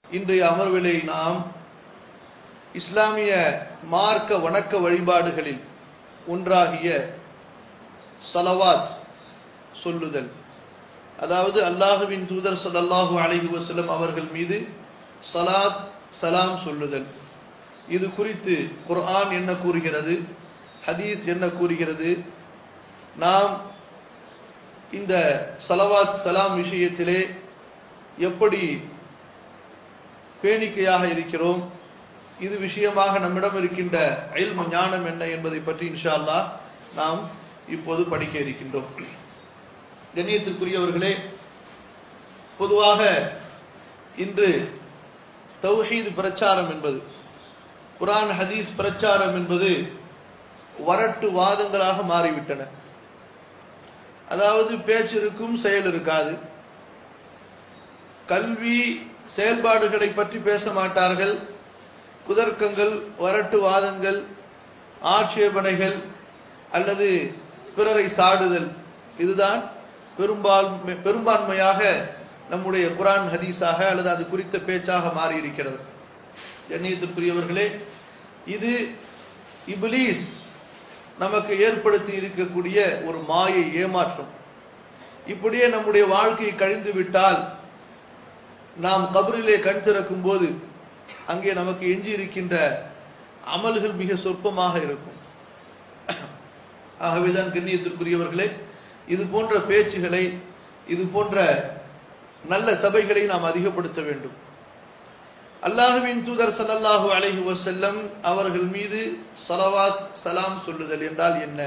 இன்றைய அமர்விலை நாம் இஸ்லாமிய மார்க்க வணக்க வழிபாடுகளில் ஒன்றாகிய சலவாத் சொல்லுதல் அதாவது அல்லாஹுவின் தூதர் ஸல்லல்லாஹு அலைஹி வஸல்லம் அவர்கள் மீது சலாத் சலாம் சொல்லுதல் இது குறித்து குர்ஆன் என்ன கூறுகிறது ஹதீஸ் என்ன கூறுகிறது நாம் இந்த சலவாத் சலாம் விஷயத்திலே எப்படி பேணிக்கையாக இருக்கிறோம் இது விஷயமாக நம்மிடம் இருக்கின்ற இல்மு ஞானம் என்ன என்பதை பற்றி இன்ஷா அல்லாஹ் நாம் இப்போது படிக்க இருக்கின்றோம் கண்ணியத்திற்குரியவர்களே பொதுவாக இன்று தௌஹீத் பிரச்சாரம் என்பது குரான் ஹதீஸ் பிரச்சாரம் என்பது வரட்டு வாதங்களாக மாறிவிட்டன அதாவது பேச்சு இருக்கும் செயல் இருக்காது கல்வி செயல்பாடுகளை பற்றி பேச மாட்டார்கள் குதர்க்கங்கள் வரட்டு வாதங்கள் ஆட்சேபனைகள் அல்லது பிறரை சாடுதல் இதுதான் பெரும்பான்மை பெரும்பான்மையாக நம்முடைய குரான் ஹதீஸாக அல்லது அது குறித்த பேச்சாக மாறி இருக்கிறது கண்ணியத்திற்குரியவர்களே இது இபிலீஸ் நமக்கு ஏற்படுத்தி இருக்கக்கூடிய ஒரு மாயை ஏமாற்றம் இப்படியே நம்முடைய வாழ்க்கையை கழிந்து விட்டால் நாம் கபரிலே கண் திறக்கும் போது அங்கே நமக்கு எஞ்சி இருக்கின்ற அமல்கள் மிக சொற்பமாக இருக்கும் ஆகவேதான் கண்ணியத்திற்குரியவர்களே இது போன்ற பேச்சுகளை இது போன்ற நல்ல சபைகளை நாம் அதிகப்படுத்த வேண்டும் அல்லாஹுவின் தூதர் சல்லல்லாஹு அலைஹி வசல்லம் அவர்கள் மீது சலவாத் சலாம் சொல்லுதல் என்றால் என்ன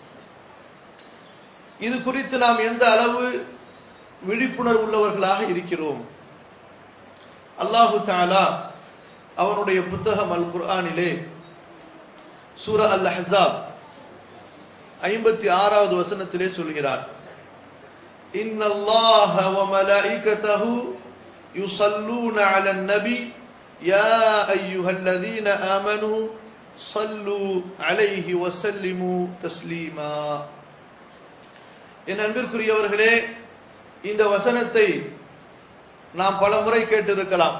இது குறித்து நாம் எந்த அளவு விழிப்புணர்வு உள்ளவர்களாக இருக்கிறோம் அல்லாஹு தாலா அவனுடைய புத்தகம் அல் குர்ஆனிலே சூர அல் ஹசாப் ஐம்பத்தி ஆறாவது வசனத்திலே சொல்கிறார் إن الله وملائكته يصلون على النبي يا أيها الذين آمنوا صلوا عليه وسلموا تسليما என் அன்பிற்குரியவர்களே இந்த வசனத்தை நாம் பல முறை கேட்டிருக்கலாம்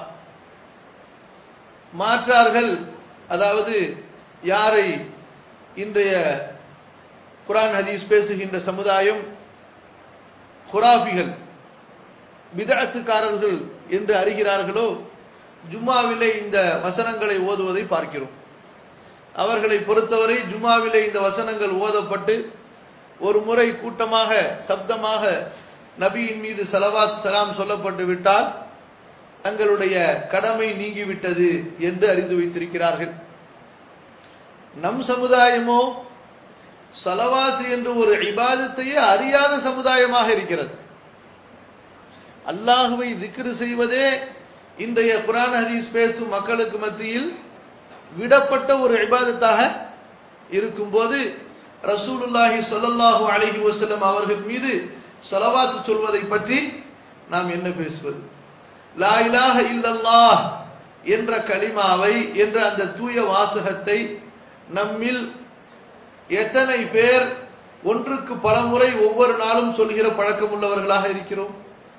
மாற்றார்கள் அதாவது யாரை இன்றைய குரான் ஹதீஸ் பேசுகின்ற சமுதாயம் குராபிகள் விதத்துக்காரர்கள் என்று அறிகிறார்களோ ஜும்மாவிலே இந்த வசனங்களை ஓதுவதை பார்க்கிறோம் அவர்களை பொறுத்தவரை ஜும்மாவிலே இந்த வசனங்கள் ஓதப்பட்டு ஒரு முறை கூட்டமாக சப்தமாக நபியின் மீது சலவாத் சலாம் சொல்லப்பட்டு விட்டால் தங்களுடைய கடமை நீங்கிவிட்டது என்று அறிந்து வைத்திருக்கிறார்கள் நம் சமுதாயமோ சலவாத் என்று ஒரு இபாதத்தையே அறியாத சமுதாயமாக இருக்கிறது அல்லாஹுவை திக்ரு செய்வதே இன்றைய குரான் ஹதீஸ் பேசும் மக்களுக்கு மத்தியில் விடப்பட்ட ஒரு இபாதத்தாக இருக்கும்போது ரசூலுல்லாஹி சொல்லல்லாஹு அலஹி வசல்லம் அவர்கள் மீது சலவாத்து சொல்வதை பற்றி நாம் என்ன பேசுவது லா இலாஹ இல்லல்லாஹ் என்ற கலிமாவை என்ற அந்த தூய வாசகத்தை நம்மில் எத்தனை பேர் ஒன்றுக்கு பல முறை ஒவ்வொரு நாளும் சொல்கிற பழக்கம் உள்ளவர்களாக இருக்கிறோம்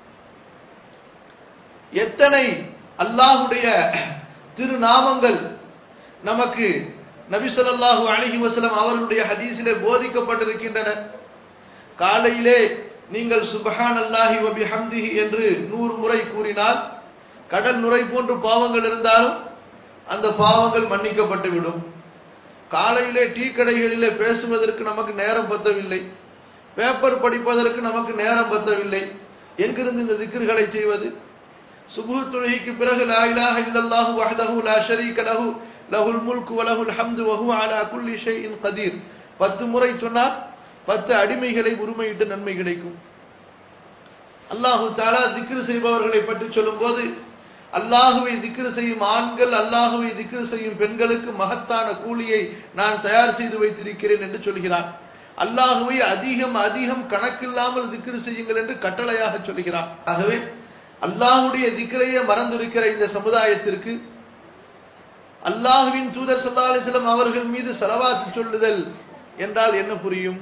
எத்தனை அல்லாஹுடைய திருநாமங்கள் நமக்கு நபி சொல்லாஹு அலஹி வசலம் அவர்களுடைய ஹதீஸிலே போதிக்கப்பட்டிருக்கின்றன காலையிலே நீங்கள் சுபஹான் அல்லாஹி வபி ஹம்திஹி என்று நூறு முறை கூறினால் கடல் நுரை போன்று பாவங்கள் இருந்தாலும் அந்த பாவங்கள் மன்னிக்கப்பட்டு விடும் காலையிலே டீ கடைகளிலே பேசுவதற்கு நமக்கு நேரம் பத்தவில்லை பேப்பர் படிப்பதற்கு நமக்கு நேரம் பத்தவில்லை எங்கிருந்து இந்த திக்கர்களை செய்வது சுபு தொழுகைக்கு பிறகு லா இலாஹ இல்லல்லாஹு வஹ்தஹு லா ஷரீக லஹு லஹுல் முல்கு வ லஹுல் ஹம்து வ ஹுவ அலா குல்லி ஷைஇன் கதீர் பத்து முறை சொன்னால் பத்து அடிமைகளை உரிமையிட்டு நன்மை கிடைக்கும் அல்லாஹு தாலா திக்ரு செய்பவர்களை பற்றி சொல்லும்போது அல்லாஹுவை திக்ரு செய்யும் ஆண்கள் அல்லாஹுவை திக்ரு செய்யும் பெண்களுக்கு மகத்தான கூலியை நான் தயார் செய்து வைத்திருக்கிறேன் என்று சொல்கிறான் அல்லாஹுவை அதிகம் அதிகம் கணக்கில்லாமல் திக்ரு செய்யுங்கள் என்று கட்டளையாக சொல்கிறான் ஆகவே அல்லாஹுடைய திக்கரையே மறந்திருக்கிற இந்த சமுதாயத்திற்கு அல்லாஹுவின் தூதர் சல்லா அலிஸ்லாம் அவர்கள் மீது செலவாத்து சொல்லுதல் என்றால் என்ன புரியும்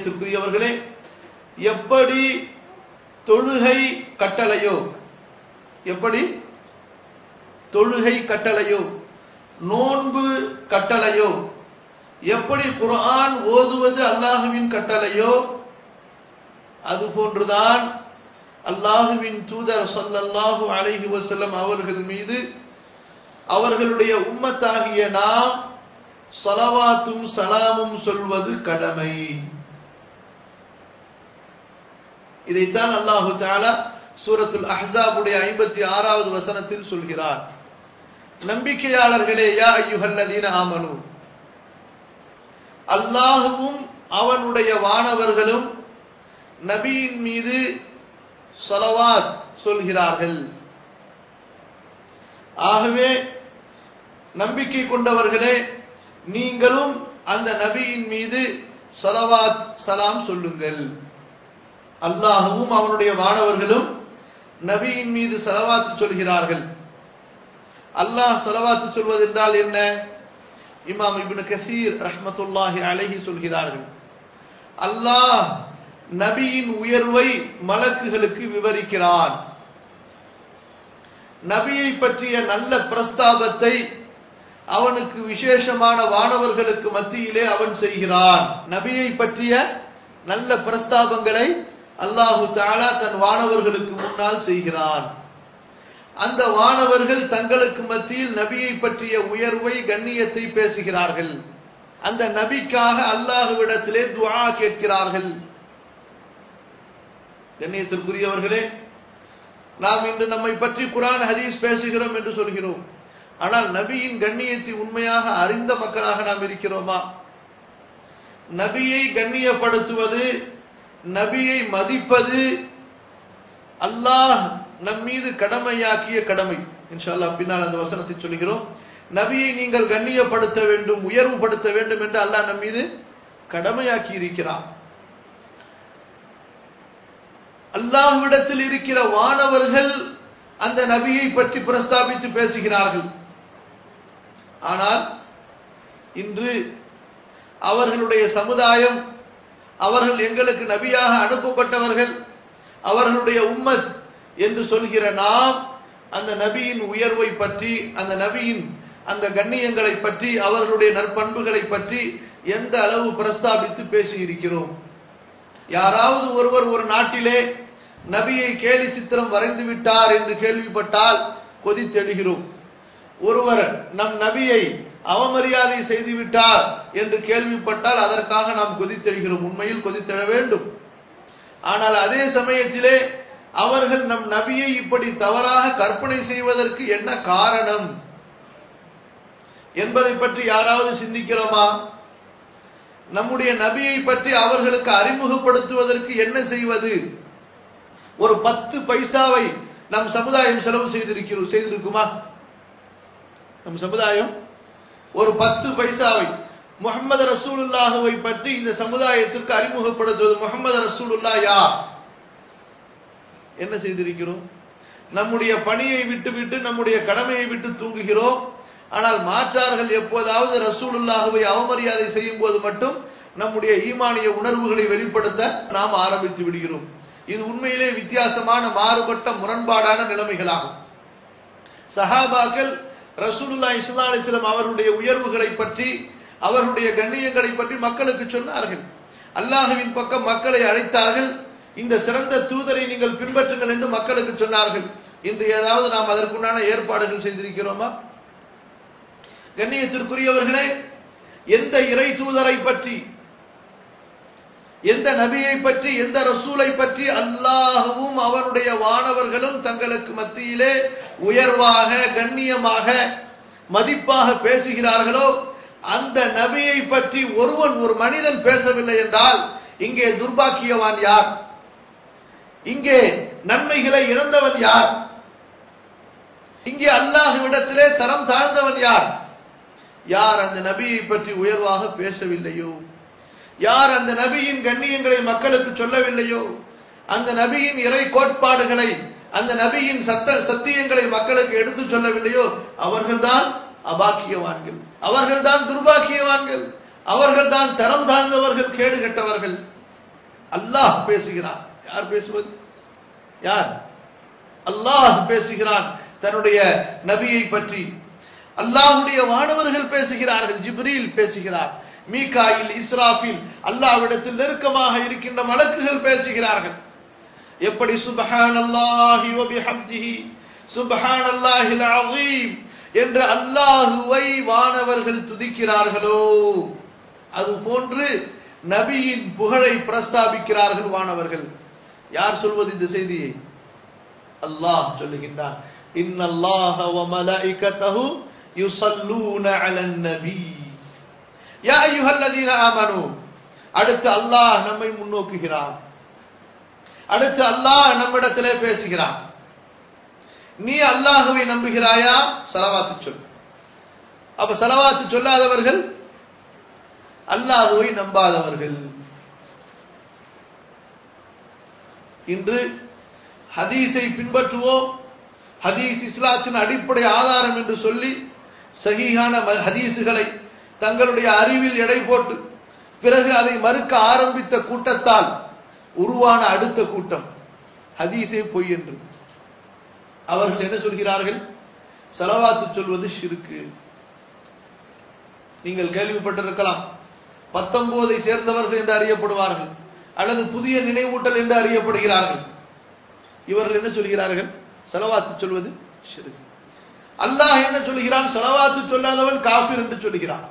கண்ணியத்திற்குரியவர்களே எப்படி தொழுகை கட்டளையோ எப்படி தொழுகை கட்டளையோ நோன்பு கட்டளையோ எப்படி குர்ஆன் ஓதுவது அல்லாஹுவின் கட்டளையோ அது போன்றுதான் அல்லாஹுவின் தூதர் சொல்லல்லாஹு அலைஹி வஸல்லம் அவர்கள் மீது அவர்களுடைய உம்மத்தாகிய நாம் சலவாத்தும் சலாமும் சொல்வது கடமை இதைத்தான் அல்லாஹு தாலா சூரத்துல் அஹ்ஸாபுடைய ஐம்பத்தி ஆறாவது வசனத்தில் சொல்கிறார் நம்பிக்கையாளர்களே யா ஐயுஹல்லதீன ஆமனு அல்லாஹுவும் அவனுடைய வானவர்களும் நபியின் மீது சலவாத் சொல்கிறார்கள் ஆகவே நம்பிக்கை கொண்டவர்களே நீங்களும் அந்த நபியின் மீது சலவாத் சலாம் சொல்லுங்கள் அல்லாஹுவும் அவனுடைய வானவர்களும் நபியின் மீது சலவாத்து சொல்கிறார்கள் அல்லாஹ் சலவாத்து சொல்வது என்றால் என்ன இமாம் இப்னு கசீர் ரஹ்மத்துல்லாஹி அலைஹி சொல்கிறார்கள் அல்லாஹ் நபியின் உயர்வை மலக்குகளுக்கு விவரிக்கிறான் நபியை பற்றிய நல்ல பிரஸ்தாபத்தை அவனுக்கு விசேஷமான வானவர்களுக்கு மத்தியிலே அவன் செய்கிறான் நபியை பற்றிய நல்ல பிரஸ்தாபங்களை அல்லாஹு தாலா தன் வானவர்களுக்கு முன்னால் செய்கிறான் அந்த வானவர்கள் தங்களுக்கு மத்தியில் நபியை பற்றிய உயர்வை கண்ணியத்தை பேசுகிறார்கள் அந்த நபிக்காக அல்லாஹுவிடத்திலே துஆ கேட்கிறார்கள் கண்ணியத்திற்குரியவர்களே நாம் இன்று நம்மை பற்றி குரான் ஹதீஸ் பேசுகிறோம் என்று சொல்கிறோம் ஆனால் நபியின் கண்ணியத்தை உண்மையாக அறிந்த மக்களாக நாம் இருக்கிறோமா நபியை கண்ணியப்படுத்துவது நபியை மதிப்பது அல்லாஹ் நம் மீது கடமையாக்கிய கடமை இன்ஷால்லா பின்னால் அந்த வசனத்தை சொல்கிறோம் நபியை நீங்கள் கண்ணியப்படுத்த வேண்டும் உயர்வுபடுத்த வேண்டும் என்று அல்லாஹ் நம் மீது கடமையாக்கி இருக்கிறார் அல்லாஹ்விடத்தில் இருக்கிற வானவர்கள் அந்த நபியை பற்றி பிரஸ்தாபித்து பேசுகிறார்கள் ஆனால் இன்று அவர்களுடைய சமுதாயம் அவர்கள் எங்களுக்கு நபியாக அனுப்பப்பட்டவர்கள் அவர்களுடைய உம்மத் என்று சொல்கிற நாம் அந்த நபியின் உயர்வை பற்றி அந்த நபியின் அந்த கண்ணியங்களை பற்றி அவர்களுடைய நற்பண்புகளை பற்றி எந்த அளவு பிரஸ்தாபித்து பேசியிருக்கிறோம் யாராவது ஒருவர் ஒரு நாட்டிலே நபியை கேலி சித்திரம் வரைந்து விட்டார் என்று கேள்விப்பட்டால் கொதித்தெழுகிறோம் ஒருவர் நம் நபியை அவமரியாதை செய்து விட்டார் என்று கேள்விப்பட்டால் அதற்காக நாம் கொதித்தெழுகிறோம் உண்மையில் கொதித்தெழ வேண்டும் ஆனால் அதே சமயத்திலே அவர்கள் நம் நபியை இப்படி தவறாக கற்பனை செய்வதற்கு என்ன காரணம் என்பதை பற்றி யாராவது சிந்திக்கிறோமா நம்முடைய நபியை பற்றி அவர்களுக்கு அறிமுகப்படுத்துவதற்கு என்ன செய்வது ஒரு பத்து பைசாவை நம் சமுதாயம் செலவு செய்திருக்கிறோம் செய்திருக்குமா நம் சமுதாயம் ஒரு பத்து பைசாவை முகமது ரசூலுல்லாஹுவை பற்றி இந்த சமுதாயத்திற்கு அறிமுகப்படுத்துவது முகமது ரசூலுல்லா யார் என்ன செய்திருக்கிறோம் நம்முடைய பணியை விட்டுவிட்டு நம்முடைய கடமையை விட்டு தூங்குகிறோம் ஆனால் மாற்றார்கள் எப்போதாவது ரசூலுல்லாஹுவை அவமரியாதை செய்யும் போது மட்டும் நம்முடைய ஈமானிய உணர்வுகளை வெளிப்படுத்த நாம் ஆரம்பித்து விடுகிறோம் இது உண்மையிலே வித்தியாசமான மாறுபட்ட முரண்பாடான நிலைமைகளாகும் சஹாபாக்கள் ரசூலுல்லா இஸ்லா அலிஸ்லாம் அவர்களுடைய உயர்வுகளை பற்றி அவர்களுடைய கண்ணியங்களை பற்றி மக்களுக்கு சொன்னார்கள் அல்லாஹுவின் பக்கம் மக்களை அழைத்தார்கள் இந்த சிறந்த தூதரை நீங்கள் பின்பற்றுங்கள் என்று மக்களுக்கு சொன்னார்கள் இன்று ஏதாவது நாம் அதற்குண்டான ஏற்பாடுகள் செய்திருக்கிறோமா கண்ணியத்திற்குரியவர்களே எந்த இறை தூதரை பற்றி எந்த நபியை பற்றி எந்த ரசூலை பற்றி அல்லாஹுவும் அவனுடைய வானவர்களும் தங்களுக்கு மத்தியிலே உயர்வாக கண்ணியமாக மதிப்பாக பேசுகிறார்களோ அந்த நபியை பற்றி ஒருவன் ஒரு மனிதன் பேசவில்லை என்றால் இங்கே துர்பாக்கியவான் யார் இங்கே நன்மைகளை இழந்தவன் யார் இங்கே அல்லாஹுவிடத்திலே தரம் தாழ்ந்தவன் யார் யார் அந்த நபியை பற்றி உயர்வாக பேசவில்லையோ யார் அந்த நபியின் கண்ணியங்களை மக்களுக்கு சொல்லவில்லையோ அந்த நபியின் இறை கோட்பாடுகளை அந்த நபியின் சத்த சத்தியங்களை மக்களுக்கு எடுத்து சொல்லவில்லையோ அவர்கள்தான் அபாக்கியவான்கள் அவர்கள்தான் துர்பாக்கியவான்கள் அவர்கள்தான் தரம் தாழ்ந்தவர்கள் கேடு கெட்டவர்கள் அல்லாஹ் பேசுகிறார் யார் பேசுவது யார் அல்லாஹ் பேசுகிறான் தன்னுடைய நபியை பற்றி அல்லாஹ்வுடைய வானவர்கள் பேசுகிறார்கள் ஜிப்ரீல் பேசுகிறார் மீகாயில் இஸ்ராஃபில் அல்லாஹ்விடத்தில் நெருக்கமாக இருக்கின்ற மலக்குகள் பேசுகிறார்கள் எப்படி சுபஹானல்லாஹி வ பிஹம்திஹி சுபஹானல்லாஹில் அஸீம் என்று அல்லாஹுவை வானவர்கள் துதிக்கிறார்களோ அது போன்று நபியின் புகழை பிரஸ்தாபிக்கிறார்கள் வானவர்கள் யார் சொல்வது இந்த செய்தியை அல்லாஹ் சொல்லுகின்றான் இன்னல்லாஹ வ மலாயிகத்தஹு யுஸல்லூன அலன் நபி யா அய்யுஹல்லதீன ஆமனு அடுத்து அல்லாஹ் நம்மை முன்னோக்குகிறான் அடுத்து அல்லாஹ் நம்மிடத்திலே பேசுகிறான் நீ அல்லாஹுவை நம்புகிறாயா சலவாத்து சொல் அப்ப சலவாத்து சொல்லாதவர்கள் அல்லாஹுவை நம்பாதவர்கள் இன்று ஹதீஸை பின்பற்றுவோம் ஹதீஸ் இஸ்லாத்தின் அடிப்படை ஆதாரம் என்று சொல்லி சகிகான ஹதீஸுகளை தங்களுடைய அறிவில் எடை போட்டு பிறகு அதை மறுக்க ஆரம்பித்த கூட்டத்தால் உருவான அடுத்த கூட்டம் ஹதீஸே பொய் என்று அவர்கள் என்ன சொல்கிறார்கள் செலவாத்து சொல்வது ஷிருக்கு நீங்கள் கேள்விப்பட்டிருக்கலாம் பத்தொன்பதை சேர்ந்தவர்கள் என்று அறியப்படுவார்கள் அல்லது புதிய நினைவூட்டல் என்று அறியப்படுகிறார்கள் இவர்கள் என்ன சொல்கிறார்கள் செலவாத்து சொல்வது ஷிருக்கு அல்லாஹ் என்ன சொல்கிறான் செலவாத்து சொல்லாதவன் காபிர் என்று சொல்கிறான்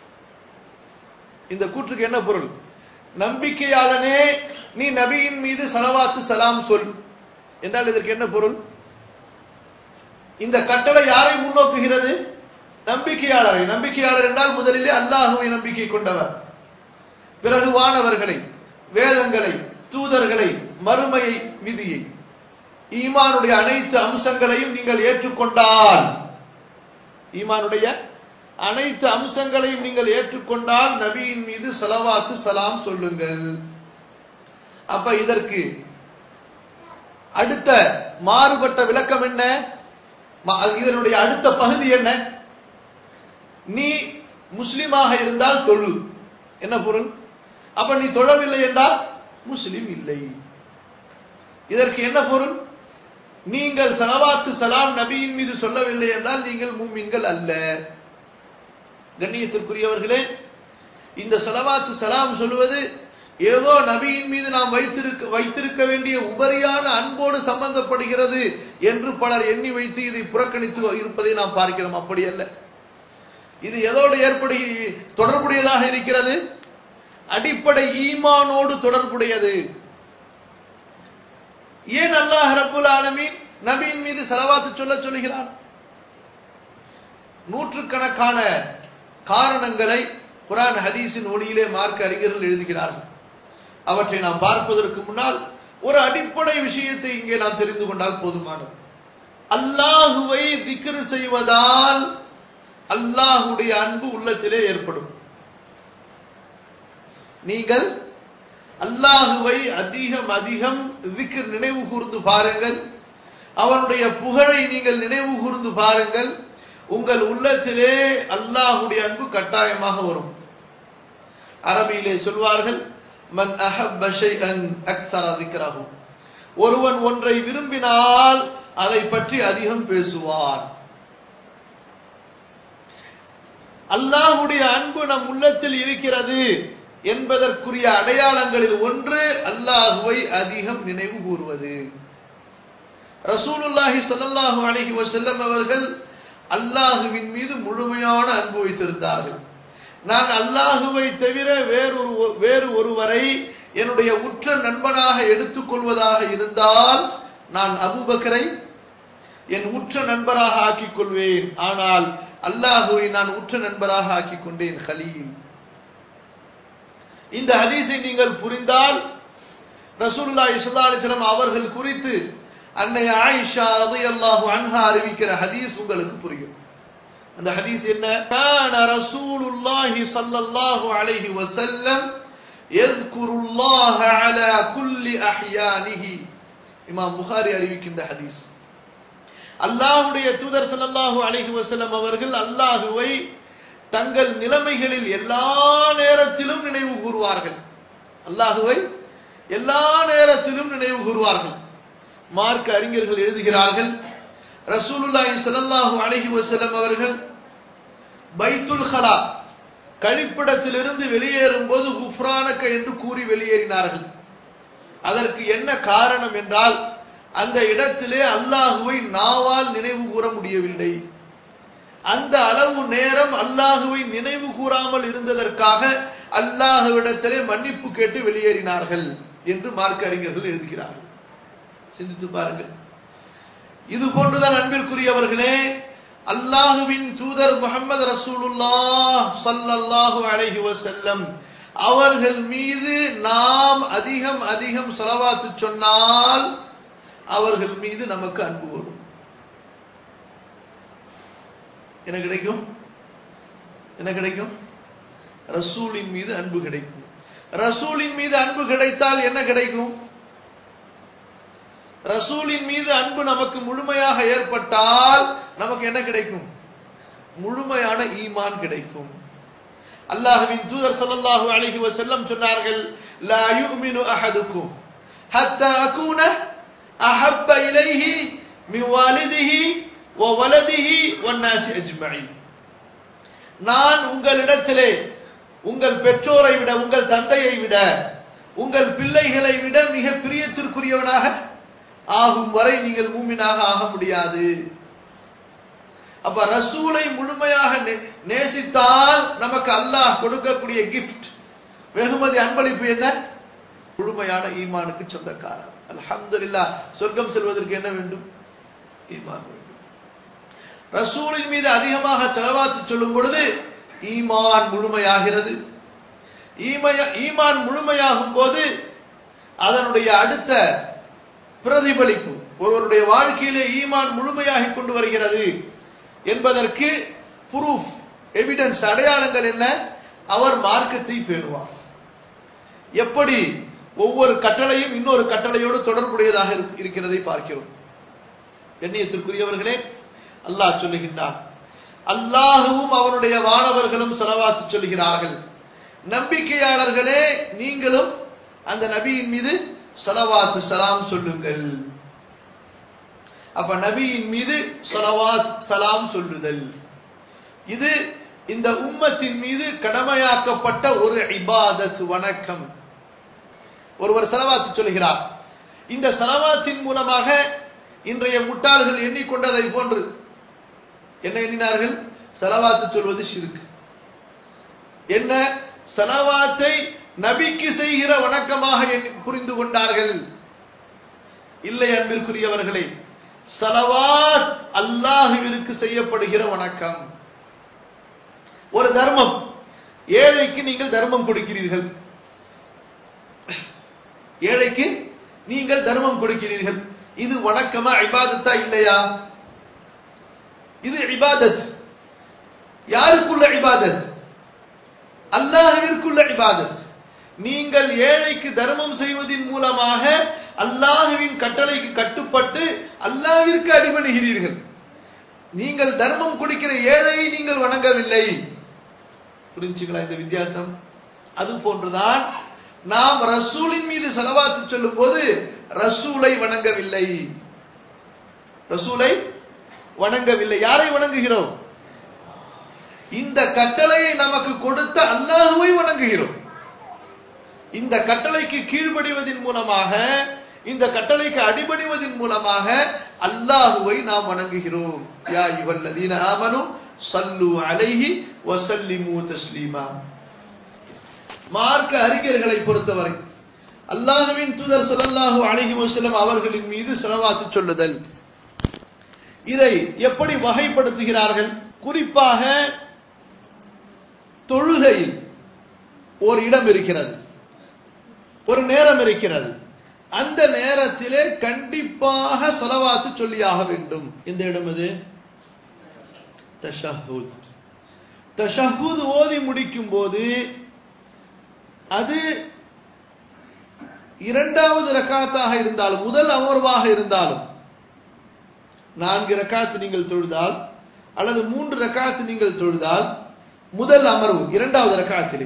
இந்த கூற்றுக்கு என்ன பொருள் நம்பிக்கையாளனே நீ நபியின் மீது சலவாத்து சலாம் சொல் என்றால் இதற்கு என்ன பொருள் இந்த கட்டளை யாரை முன்னோக்குகிறது நம்பிக்கையாளரை நம்பிக்கையாளர் என்றால் முதலிலே அல்லாஹுவை நம்பிக்கை கொண்டவர் பிறகு வானவர்களை வேதங்களை தூதர்களை மறுமையை விதியை ஈமானுடைய அனைத்து அம்சங்களையும் நீங்கள் ஏற்றுக்கொண்டால் ஈமானுடைய அனைத்து அம்சங்களையும் நீங்கள் ஏற்றுக்கொண்டால் நபியின் மீது சலவாத்து சலாம் சொல்லுங்கள் அப்ப இதற்கு அடுத்த மாறுபட்ட விளக்கம் என்ன இதனுடைய அடுத்த பகுதி என்ன நீ முஸ்லிமாக இருந்தால் தொழு என்ன பொருள் அப்ப நீ தொழவில்லை என்றால் முஸ்லிம் இல்லை இதற்கு என்ன பொருள் நீங்கள் சலவாத்து சலாம் நபியின் மீது சொல்லவில்லை என்றால் நீங்கள் மும்மின்கள் அல்ல கண்ணியத்திற்குரியவர்களே இந்த சலவாத்து சலாம் சொல்லுவது ஏதோ நபியின் மீது நாம் வைத்திருக்க வைத்திருக்க வேண்டிய உபரியான அன்போடு சம்பந்தப்படுகிறது என்று பலர் எண்ணி வைத்து இதை புறக்கணித்து இருப்பதை நாம் பார்க்கிறோம் அப்படி அல்ல இது எதோடு ஏற்படு தொடர்புடையதாக இருக்கிறது அடிப்படை ஈமானோடு தொடர்புடையது ஏன் அல்லாஹ் ரபுல் ஆலமீன் நபியின் மீது செலவாத்து சொல்ல சொல்லுகிறான் நூற்றுக்கணக்கான காரணங்களை குரான் ஹதீஸின் ஒளியிலே மார்க்க அறிஞர்கள் எழுதுகிறார்கள் அவற்றை நாம் பார்ப்பதற்கு முன்னால் ஒரு அடிப்படை விஷயத்தை இங்கே நாம் தெரிந்து கொண்டால் போதுமானது அல்லாஹுவை திக்ரு செய்வதால் அல்லாஹுடைய அன்பு உள்ளத்திலே ஏற்படும் நீங்கள் அல்லாஹுவை அதிகம் அதிகம் திக்ர் நினைவு கூர்ந்து பாருங்கள் அவனுடைய புகழை நீங்கள் நினைவு கூர்ந்து பாருங்கள் உங்கள் உள்ளத்திலே அல்லாஹுடைய அன்பு கட்டாயமாக வரும் அரபியிலே சொல்வார்கள் மன் அஹப்ப ஷைஅன் அக்ஸர திக்ரஹு ஒருவன் ஒன்றை விரும்பினால் அதை பற்றி அதிகம் பேசுவான் அல்லாஹுடைய அன்பு நம் உள்ளத்தில் இருக்கிறது என்பதற்குரிய அடையாளங்களில் ஒன்று அல்லாஹுவை அதிகம் நினைவு கூறுவது ரசூலுல்லாஹி ஸல்லல்லாஹு அலைஹி வஸல்லம் அவர்கள் அல்லாஹுவின் மீது முழுமையான அன்பு வைத்திருந்தார்கள் நான் அல்லாஹுவை தவிர வேறொரு வேறு ஒருவரை என்னுடைய உற்ற நண்பனாக எடுத்துக்கொள்வதாக இருந்தால் நான் அபுபக்கரை என் உற்ற நண்பராக ஆக்கிக் கொள்வேன் ஆனால் அல்லாஹுவை நான் உற்ற நண்பராக ஆக்கிக் கொண்டேன் ஹலீல் இந்த ஹதீஸை நீங்கள் புரிந்தால் ரசூல்லா இஸ்லா அலிஸ்லாம் அவர்கள் குறித்து அன்னை ஆயிஷா ரலியல்லாஹு அன்ஹா அறிவிக்கிற ஹதீஸ் உங்களுக்கு புரியும் அந்த ஹதீஸ் என்ன கான ரசூலுல்லாஹி ஸல்லல்லாஹு அலைஹி வஸல்லம் يذكر الله على كل احيانه இமாம் புகாரி அறிவிக்கின்ற ஹதீஸ் அல்லாஹ்வுடைய தூதர் ஸல்லல்லாஹு அலைஹி வஸல்லம் அவர்கள் அல்லாஹ்வை தங்கள் நிலைமைகளில் எல்லா நேரத்திலும் நினைவு கூறுவார்கள் அல்லாஹுவை எல்லா நேரத்திலும் நினைவு கூறுவார்கள் மார்க்க அறிஞர்கள் எழுதுகிறார்கள் ரசூலுல்லாஹி ஸல்லல்லாஹு அலைஹி வஸல்லம் அவர்கள் பைத்துல் ஹலா கழிப்பிடத்திலிருந்து வெளியேறும் போது குஃப்ரானக்க என்று கூறி வெளியேறினார்கள் அதற்கு என்ன காரணம் என்றால் அந்த இடத்திலே அல்லாஹுவை நாவால் நினைவு கூற முடியவில்லை அந்த அளவு நேரம் அல்லாஹுவை நினைவு கூறாமல் இருந்ததற்காக அல்லாஹுவிடத்திலே மன்னிப்பு கேட்டு வெளியேறினார்கள் என்று மார்க்க அறிஞர்கள் எழுதுகிறார்கள் சிந்தித்து பாருங்கள் இது போன்றுதான் அன்பிற்குரியவர்களே அல்லாஹுவின் தூதர் முகமது ரசூலுல்லா சல்லல்லாஹு அலைஹி வஸல்லம் அவர்கள் மீது நாம் அதிகம் அதிகம் செலவாத்து சொன்னால் அவர்கள் மீது நமக்கு அன்பு வரும் என்ன கிடைக்கும் என்ன கிடைக்கும் ரசூலின் மீது அன்பு கிடைக்கும் ரசூலின் மீது அன்பு கிடைத்தால் என்ன கிடைக்கும் ரசூலின் மீது அன்பு நமக்கு முழுமையாக ஏற்பட்டால் நமக்கு என்ன கிடைக்கும் முழுமையான ஈமான் கிடைக்கும் அல்லாஹ்வின் தூதர் ஸல்லல்லாஹு அலைஹி வஸல்லம் சொன்னார்கள் லா யுமினு அஹதுக்கும் ஹத்தா அகூன அஹப்ப இலைஹி மின் வாலிதிஹி வ வலதிஹி வன்னாசி அஜ்மஈன் நான் உங்களிடத்திலே உங்கள் பெற்றோரை விட உங்கள் தந்தையை விட உங்கள் பிள்ளைகளை விட மிக பிரியத்திற்குரியவனாக ஆகும் வரை நீங்கள் மூமினாக ஆக முடியாது அப்ப ரசூலை முழுமையாக நேசித்தால் நமக்கு அல்லாஹ் கொடுக்கக்கூடிய கிஃப்ட் வெகுமதி அன்பளிப்பு என்ன முழுமையான ஈமானுக்கு சொந்தக்காரர் அல்ஹம்துலில்லாஹ் சொர்க்கம் செல்வதற்கு என்ன வேண்டும் ஈமான் வேண்டும் ரசூலின் மீது அதிகமாக செலவாத்து சொல்லும் பொழுது ஈமான் முழுமையாகிறது ஈமான் முழுமையாகும் போது அதனுடைய அடுத்த பிரதிபலிப்பு ஒருவருடைய வாழ்க்கையிலே ஈமான் முழுமையாகி கொண்டு வருகிறது என்பதற்கு ப்ரூஃப் எவிடன்ஸ் அடையாளங்கள் என்ன அவர் மார்க்கத்தை பெறுவார் எப்படி ஒவ்வொரு கட்டளையும் இன்னொரு கட்டளையோடு தொடர்புடையதாக இருக்கிறதை பார்க்கிறோம் எண்ணியத்திற்குரியவர்களே அல்லாஹ் சொல்லுகின்றான் அல்லாஹுவும் அவனுடைய வானவர்களும் செலவாத்து சொல்கிறார்கள் நம்பிக்கையாளர்களே நீங்களும் அந்த நபியின் மீது சலவாத்து சலாம் சொல்லுங்கள் அப்ப நபியின் மீது சலவாத் சலாம் சொல்லுதல் இது இந்த உம்மத்தின் மீது கடமையாக்கப்பட்ட ஒரு இபாதத் வணக்கம் ஒருவர் செலவாத்து சொல்கிறார் இந்த செலவாத்தின் மூலமாக இன்றைய முட்டாள்கள் எண்ணிக்கொண்டதை போன்று என்ன எண்ணினார்கள் செலவாத்து சொல்வது ஷிருக்கு என்ன செலவாத்தை நபிக்கு செய்கிற வணக்கமாக புரிந்து கொண்டார்கள் இல்லை அன்பிற்குரியவர்களே சலவாத் அல்லாஹுவிற்கு செய்யப்படுகிற வணக்கம் ஒரு தர்மம் ஏழைக்கு நீங்கள் தர்மம் கொடுக்கிறீர்கள் ஏழைக்கு நீங்கள் தர்மம் கொடுக்கிறீர்கள் இது வணக்கமா இபாதத்தா இல்லையா இது இபாதத் யாருக்குள்ள இபாதத் அல்லாஹுவிற்குள்ள இபாதத் நீங்கள் ஏழைக்கு தர்மம் செய்வதன் மூலமாக அல்லாஹுவின் கட்டளைக்கு கட்டுப்பட்டு அல்லாவிற்கு அடிபடுகிறீர்கள் நீங்கள் தர்மம் கொடுக்கிற ஏழையை நீங்கள் வணங்கவில்லை புரிஞ்சுங்களா இந்த வித்தியாசம் அது போன்றுதான் நாம் ரசூலின் மீது செலவாத்து சொல்லும் போது ரசூலை வணங்கவில்லை ரசூலை வணங்கவில்லை யாரை வணங்குகிறோம் இந்த கட்டளையை நமக்கு கொடுத்த அல்லாஹுவை வணங்குகிறோம் இந்த கட்டளைக்கு கீழ்ப்படிவதன் மூலமாக இந்த கட்டளைக்கு அடிபடிவதன் மூலமாக அல்லாஹுவை நாம் வணங்குகிறோம் யா இவல்லதீன ஆமனு சல்லு அலைஹி வசல்லிமு தஸ்லீமா மார்க்க அறிஞர்களை பொறுத்தவரை அல்லாஹுவின் தூதர் ஸல்லல்லாஹு அலைஹி வஸல்லம் அவர்களின் மீது ஸலவாத்து சொல்லுதல் இதை எப்படி வகைப்படுத்துகிறார்கள் குறிப்பாக தொழுகையில் ஒரு இடம் இருக்கிறது ஒரு நேரம் இருக்கிறது அந்த நேரத்திலே கண்டிப்பாக செலவாத்து சொல்லியாக வேண்டும் இந்த இடம் அது தஷஹூத் தஷஹூத் ஓதி முடிக்கும் போது அது இரண்டாவது ரக்காத்தாக இருந்தாலும் முதல் அமர்வாக இருந்தாலும் நான்கு ரக்காத்து நீங்கள் தொழுதால் அல்லது மூன்று ரக்காத்து நீங்கள் தொழுதால் முதல் அமர்வு இரண்டாவது ரக்காத்திலே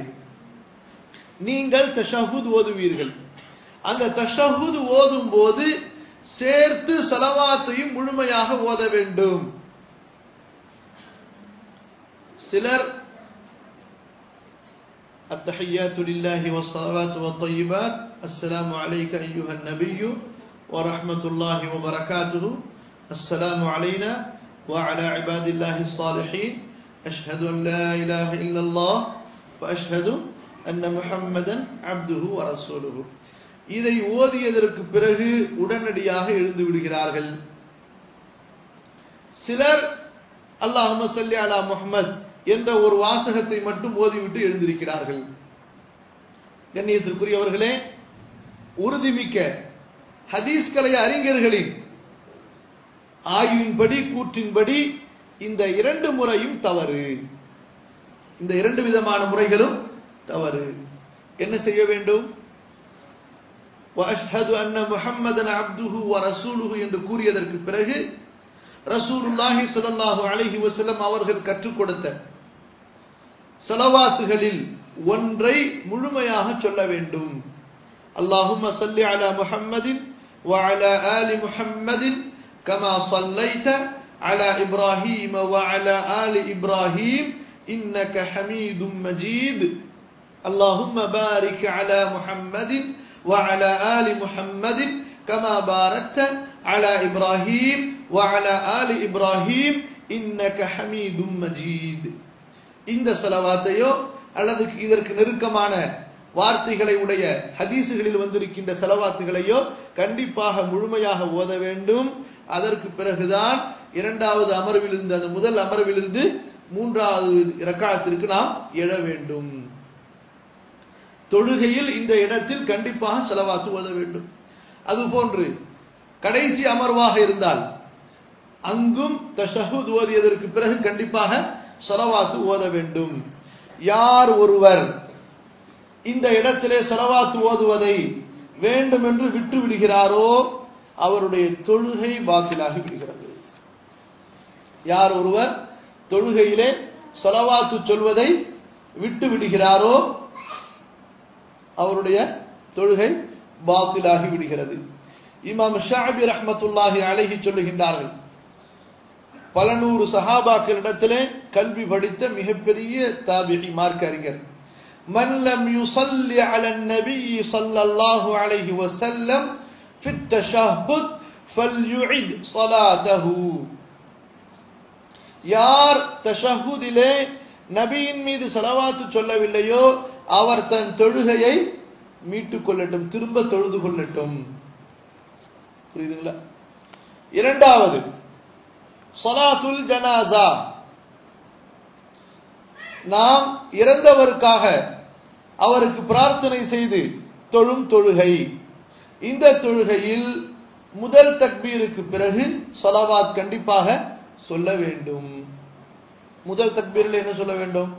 நீங்கள் தஷஹூத் ஓதுவீர்கள் அந்த தஷஹூத் ஓதும் போது சேர்த்து சலவாத்தையும் முழுமையாக ஓத வேண்டும் சிலர் التحيات لله والصلوات والطيبات السلام عليك أيها النبي ورحمة الله وبركاته السلام علينا وعلى عباد الله الصالحين أشهد أن لا إله إلا الله وأشهد أن محمدا عبده ورسوله இதை ஓதியதற்கு பிறகு உடனடியாக எழுந்து விடுகிறார்கள் சிலர் அல்லாஹும சல்லி அலா முஹம்மத் என்ற ஒரு வாசகத்தை மட்டும் ஓதிவிட்டு எழுந்திருக்கிறார்கள் கண்ணியத்திற்குரியவர்களே உறுதிமிக்க ஹதீஸ் கலை அறிஞர்களின் ஆய்வின்படி கூற்றின்படி இந்த இரண்டு முறையும் தவறு இந்த இரண்டு விதமான முறைகளும் தவறு என்ன செய்ய வேண்டும் وأشهد أن محمدا عبده ورسوله என்று கூறியதற்கு பிறகு ரசூலுல்லாஹி ஸல்லல்லாஹு அலைஹி வஸல்லம் அவர்கள் கற்றுக் கொடுத்த ஸலவாத்துகளில் ஒன்றை முழுமையாக சொல்ல வேண்டும் اللهم صل على محمد وعلى آل محمد كما صليت على إبراهيم وعلى آل إبراهيم إنك حميد مجيد اللهم بارك على محمد وعلى آل محمد كما باركت على إبراهيم وعلى آل إبراهيم إنك حميد مجيد இந்த செலவாத்தையோ அல்லது இதற்கு நெருக்கமான வார்த்தைகளை உடைய ஹதீசுகளில் வந்திருக்கின்ற செலவாத்துகளையோ கண்டிப்பாக முழுமையாக ஓத வேண்டும் அதற்கு பிறகுதான் இரண்டாவது அமர்விலிருந்து அந்த முதல் அமர்விலிருந்து மூன்றாவது இரக்காலத்திற்கு நாம் எழ வேண்டும் தொழுகையில் இந்த இடத்தில் கண்டிப்பாக செலவாத்து ஓத வேண்டும் அதுபோன்று கடைசி அமர்வாக இருந்தால் அங்கும் தஷஹுத் ஓதியதற்கு பிறகு கண்டிப்பாக செலவாத்து ஓத வேண்டும் யார் ஒருவர் இந்த இடத்திலே செலவாத்து ஓதுவதை வேண்டும் என்று விட்டு விடுகிறாரோ அவருடைய தொழுகை பாத்திலாகி விடுகிறது யார் ஒருவர் தொழுகையிலே செலவாத்து சொல்வதை விட்டு விடுகிறாரோ அவருடைய தொழுகை பாத்திலாகி விடுகிறது இமாம் ஷாபி ரஹ்மத்துல்லாஹி அழகி சொல்லுகின்றார்கள் பல நூறு சஹாபாக்களிடத்திலே கல்வி படித்த மிகப்பெரிய தாபிகி மார்க்க அறிஞர் من لم يصلي على النبي صلى الله عليه وسلم في التشهد فليعد صلاته யார் தஷஹுதிலே நபியின் மீது செலவாத்து சொல்லவில்லையோ அவர் தன் தொழுகையை மீட்டுக் கொள்ளட்டும் திரும்ப தொழுது கொள்ளட்டும் புரியுதுங்களா இரண்டாவது சொலாத்துல் ஜனாசா நாம் இறந்தவருக்காக அவருக்கு பிரார்த்தனை செய்து தொழும் தொழுகை இந்த தொழுகையில் முதல் தக்பீருக்கு பிறகு சொலவாத் கண்டிப்பாக சொல்ல வேண்டும் முதல் தக்பீரில் என்ன சொல்ல வேண்டும்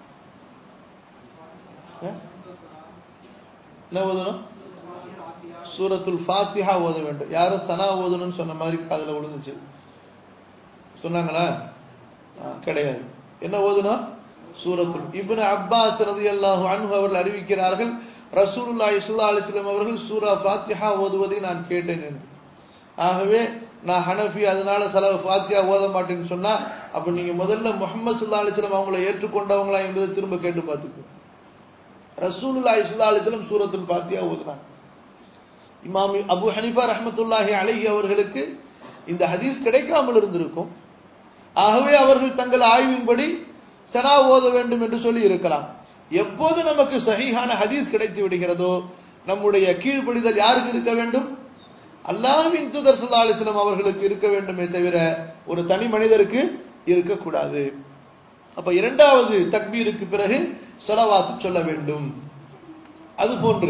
என்ன ஓதணும் சூரத்துல் ஃபாத்திஹா ஓத வேண்டும் யாரும் சனா ஓதணும்னு சொன்ன மாதிரி அதுல விழுந்துச்சு சொன்னாங்களா கிடையாது என்ன ஓதணும் சூரத்துல் இப்னு அப்பாஸ் ரலியல்லாஹு அன்ஹு அவர்கள் அறிவிக்கிறார்கள் ரசூலுல்லாஹி ஸல்லல்லாஹு அலைஹி வஸல்லம் அவர்கள் சூரா ஃபாத்திஹா ஓதுவதை நான் கேட்டேன் என்று ஆகவே நான் ஹனஃபி அதனால சில ஃபாத்தியா ஓத மாட்டேன்னு சொன்னா அப்ப நீங்க முதல்ல முகமது சுல்லா அலிஸ்லாம் அவங்கள ஏற்றுக்கொண்டவங்களா என்பதை திரும்ப கேட்டு பார்த்துக்கோ ரசூலுல்லாஹி ஸல்லல்லாஹு அலைஹி வஸல்லம் சூரத்துல் ஃபாத்தியா ஓதுனாங்க இமாம் அபு ஹனிஃபா ரஹ்மத்துல்லாஹி அலைஹி அவர்களுக்கு இந்த ஹதீஸ் கிடைக்காமல் இருந்திருக்கும் ஆகவே அவர்கள் தங்கள் ஆய்வின்படி சனா ஓத வேண்டும் என்று சொல்லி இருக்கலாம் எப்போது நமக்கு சஹீஹான ஹதீஸ் கிடைத்து விடுகிறதோ நம்முடைய கீழ்ப்படிதல் யாருக்கு இருக்க வேண்டும் அல்லாஹ்வின் தூதர் சல்லா அலிஸ்லாம் அவர்களுக்கு இருக்க வேண்டுமே தவிர ஒரு தனி மனிதருக்கு இருக்கக்கூடாது அப்ப இரண்டாவது தக்பீருக்கு பிறகு செலவாத்து சொல்ல வேண்டும் அது போன்று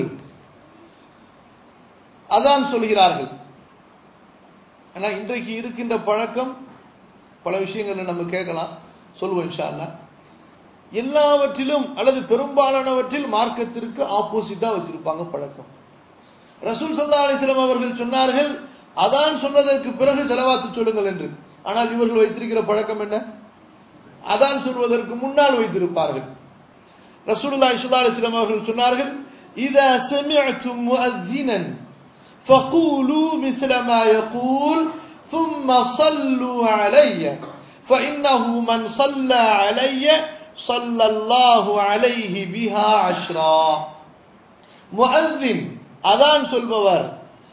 அதான் சொல்கிறார்கள் ஆனா இன்றைக்கு இருக்கின்ற பழக்கம் பல விஷயங்களை நம்ம கேட்கலாம் சொல்லுவோம் இன்ஷா அல்லா எல்லாவற்றிலும் அல்லது பெரும்பாலானவற்றில் மார்க்கத்திற்கு ஆப்போசிட்டா வச்சிருப்பாங்க பழக்கம் ரசூல் சல்லா அலிஸ்லாம் அவர்கள் சொன்னார்கள் அதான் சொன்னதற்கு பிறகு செலவாத்து சொல்லுங்கள் என்று ஆனால் இவர்கள் வைத்திருக்கிற பழக்கம் என்ன அதான் சொல்வதற்கு முன்னால் வைத்திருப்பார்கள் ரசூலுல்லாஹி ஸல்லல்லாஹு அலைஹி வஸல்லம் அவர்கள் சொன்னார்கள் இதா சமிஅtum முஅஸ்ஸினன் فقولوا مثل ما يقول ثم صلوا علي فإنه من صلى علي صلى الله عليه بها عشرا முஅzzின் அதான் சொல்பவர்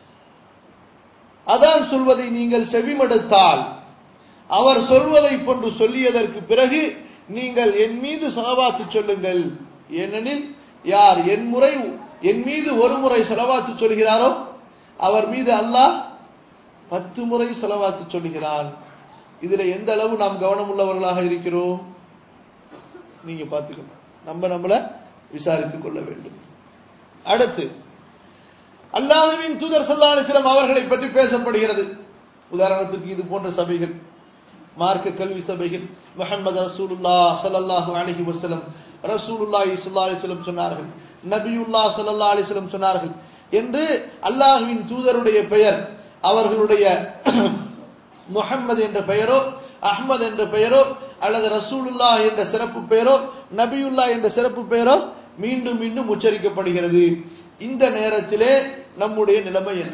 அதான் சொல்வதை நீங்கள் செவிமடுத்தால் அவர் சொல்வதை போன்று சொல்லியதற்கு பிறகு நீங்கள் என் மீது செலவாத்து சொல்லுங்கள் ஏனெனில் யார் என் முறை என் மீது ஒரு முறை செலவாத்து சொல்கிறாரோ அவர் மீது அல்லாஹ் பத்து முறை செலவாத்து சொல்கிறான் இதுல எந்த அளவு நாம் கவனம் உள்ளவர்களாக இருக்கிறோம் நீங்க பார்த்துக்கணும் நம்ம நம்மள விசாரித்துக் கொள்ள வேண்டும் அடுத்து அல்லாஹுவின் தூதர் சல்லா அலிஸ்லாம் அவர்களை பற்றி பேசப்படுகிறது உதாரணத்துக்கு இது போன்ற சபைகள் மார்க்க கல்வி சபைகள் முஹம்மது ரசூலுல்லா ஸல்லல்லாஹு அலைஹி வஸல்லம் ரசூலுல்லாஹி ஸல்லல்லாஹு அலைஹி வஸல்லம் சொன்னார்கள் நபியுல்லா ஸல்லல்லாஹு அலைஹி வஸல்லம் சொன்னார்கள் என்று அல்லாஹ்வின் தூதருடைய பெயர் அவர்களுடைய முஹம்மது என்ற பெயரோ அஹ்மத் என்ற பெயரோ அல்லது ரசூலுல்லா என்ற சிறப்பு பெயரோ நபியுல்லா என்ற சிறப்பு பெயரோ மீண்டும் மீண்டும் உச்சரிக்கப்படுகிறது இந்த நேரத்திலே நம்முடைய நிலைமை என்ன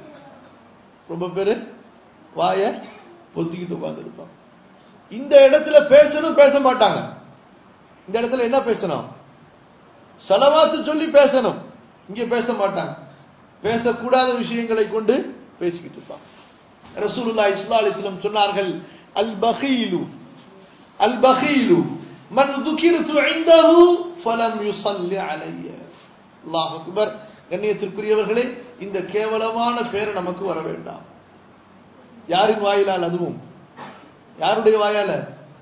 ரொம்ப பேரு வாய பொத்திக்கிட்டு உட்கார்ந்துருப்பாங்க இந்த இடத்துல பேசணும் பேச மாட்டாங்க இந்த இடத்துல என்ன பேசணும் செலவாத்து சொல்லி பேசணும் இங்க பேச மாட்டாங்க பேசக்கூடாத விஷயங்களை கொண்டு பேசிக்கிட்டு இருப்பாங்க ரசூலுல்லா இஸ்லா அலிஸ்லம் சொன்னார்கள் அல் பகீலு அல் பகீலு மன் துகிர்து இந்தஹு ஃபலம் யுஸல்லி அலைய அல்லாஹ் அக்பர் கண்ணியத்திற்குரியவர்களே இந்த கேவலமான பேர் நமக்கு வர வேண்டாம் யாரின் வாயிலால் அதுவும் யாருடைய வாயால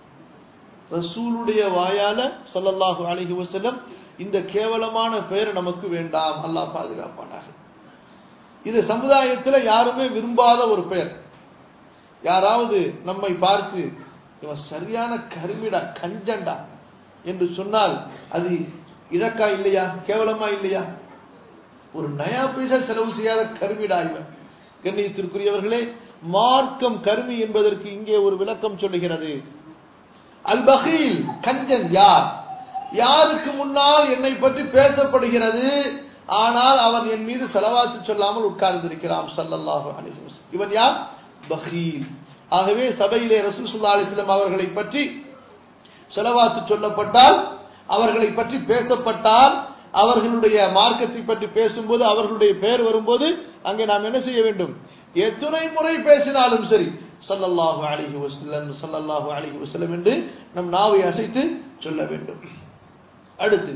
ரசூலுடைய வாயால ஸல்லல்லாஹு அலைஹி வஸல்லம் இந்த கேவலமான பெயர் நமக்கு வேண்டாம் அல்லாஹ் பாதுகாப்பானாக இது சமுதாயத்தில் யாருமே விரும்பாத ஒரு பெயர் யாராவது நம்மை பார்த்து இவன் சரியான கருமிடா கஞ்சண்டா என்று சொன்னால் அது இழக்கா இல்லையா கேவலமா இல்லையா ஒரு நயா பைசா செலவு செய்யாத கருமிடா இவன் கண்ணியத்திற்குரியவர்களே மார்க்கம் கருமி என்பதற்கு இங்கே ஒரு விளக்கம் சொல்லுகிறது அல் பகீல் கஞ்சன் யார் யாருக்கு முன்னால் என்னை பற்றி பேசப்படுகிறது ஆனால் அவன் என் மீது செலவாத்து சொல்லாமல் உட்கார்ந்திருக்கிறான் சல்லல்லாஹு அலைஹி வஸல்லம் இவன் யார் பகீல் ஆகவே சபையிலே ரசூல் ஸல்லல்லாஹு அலைஹி வஸல்லம் அவர்களை பற்றி செலவாத்து சொல்லப்பட்டால் அவர்களை பற்றி பேசப்பட்டால் அவர்களுடைய மார்க்கத்தை பற்றி பேசும்போது அவர்களுடைய பெயர் வரும்போது அங்கே நாம் என்ன செய்ய வேண்டும் எத்தனை முறை பேசினாலும் சரி சல்லல்லாஹு அலைஹி வஸல்லம் சல்லல்லாஹு அலைஹி வஸல்லம் என்று நம் நாவை அசைத்து சொல்ல வேண்டும் அடுத்து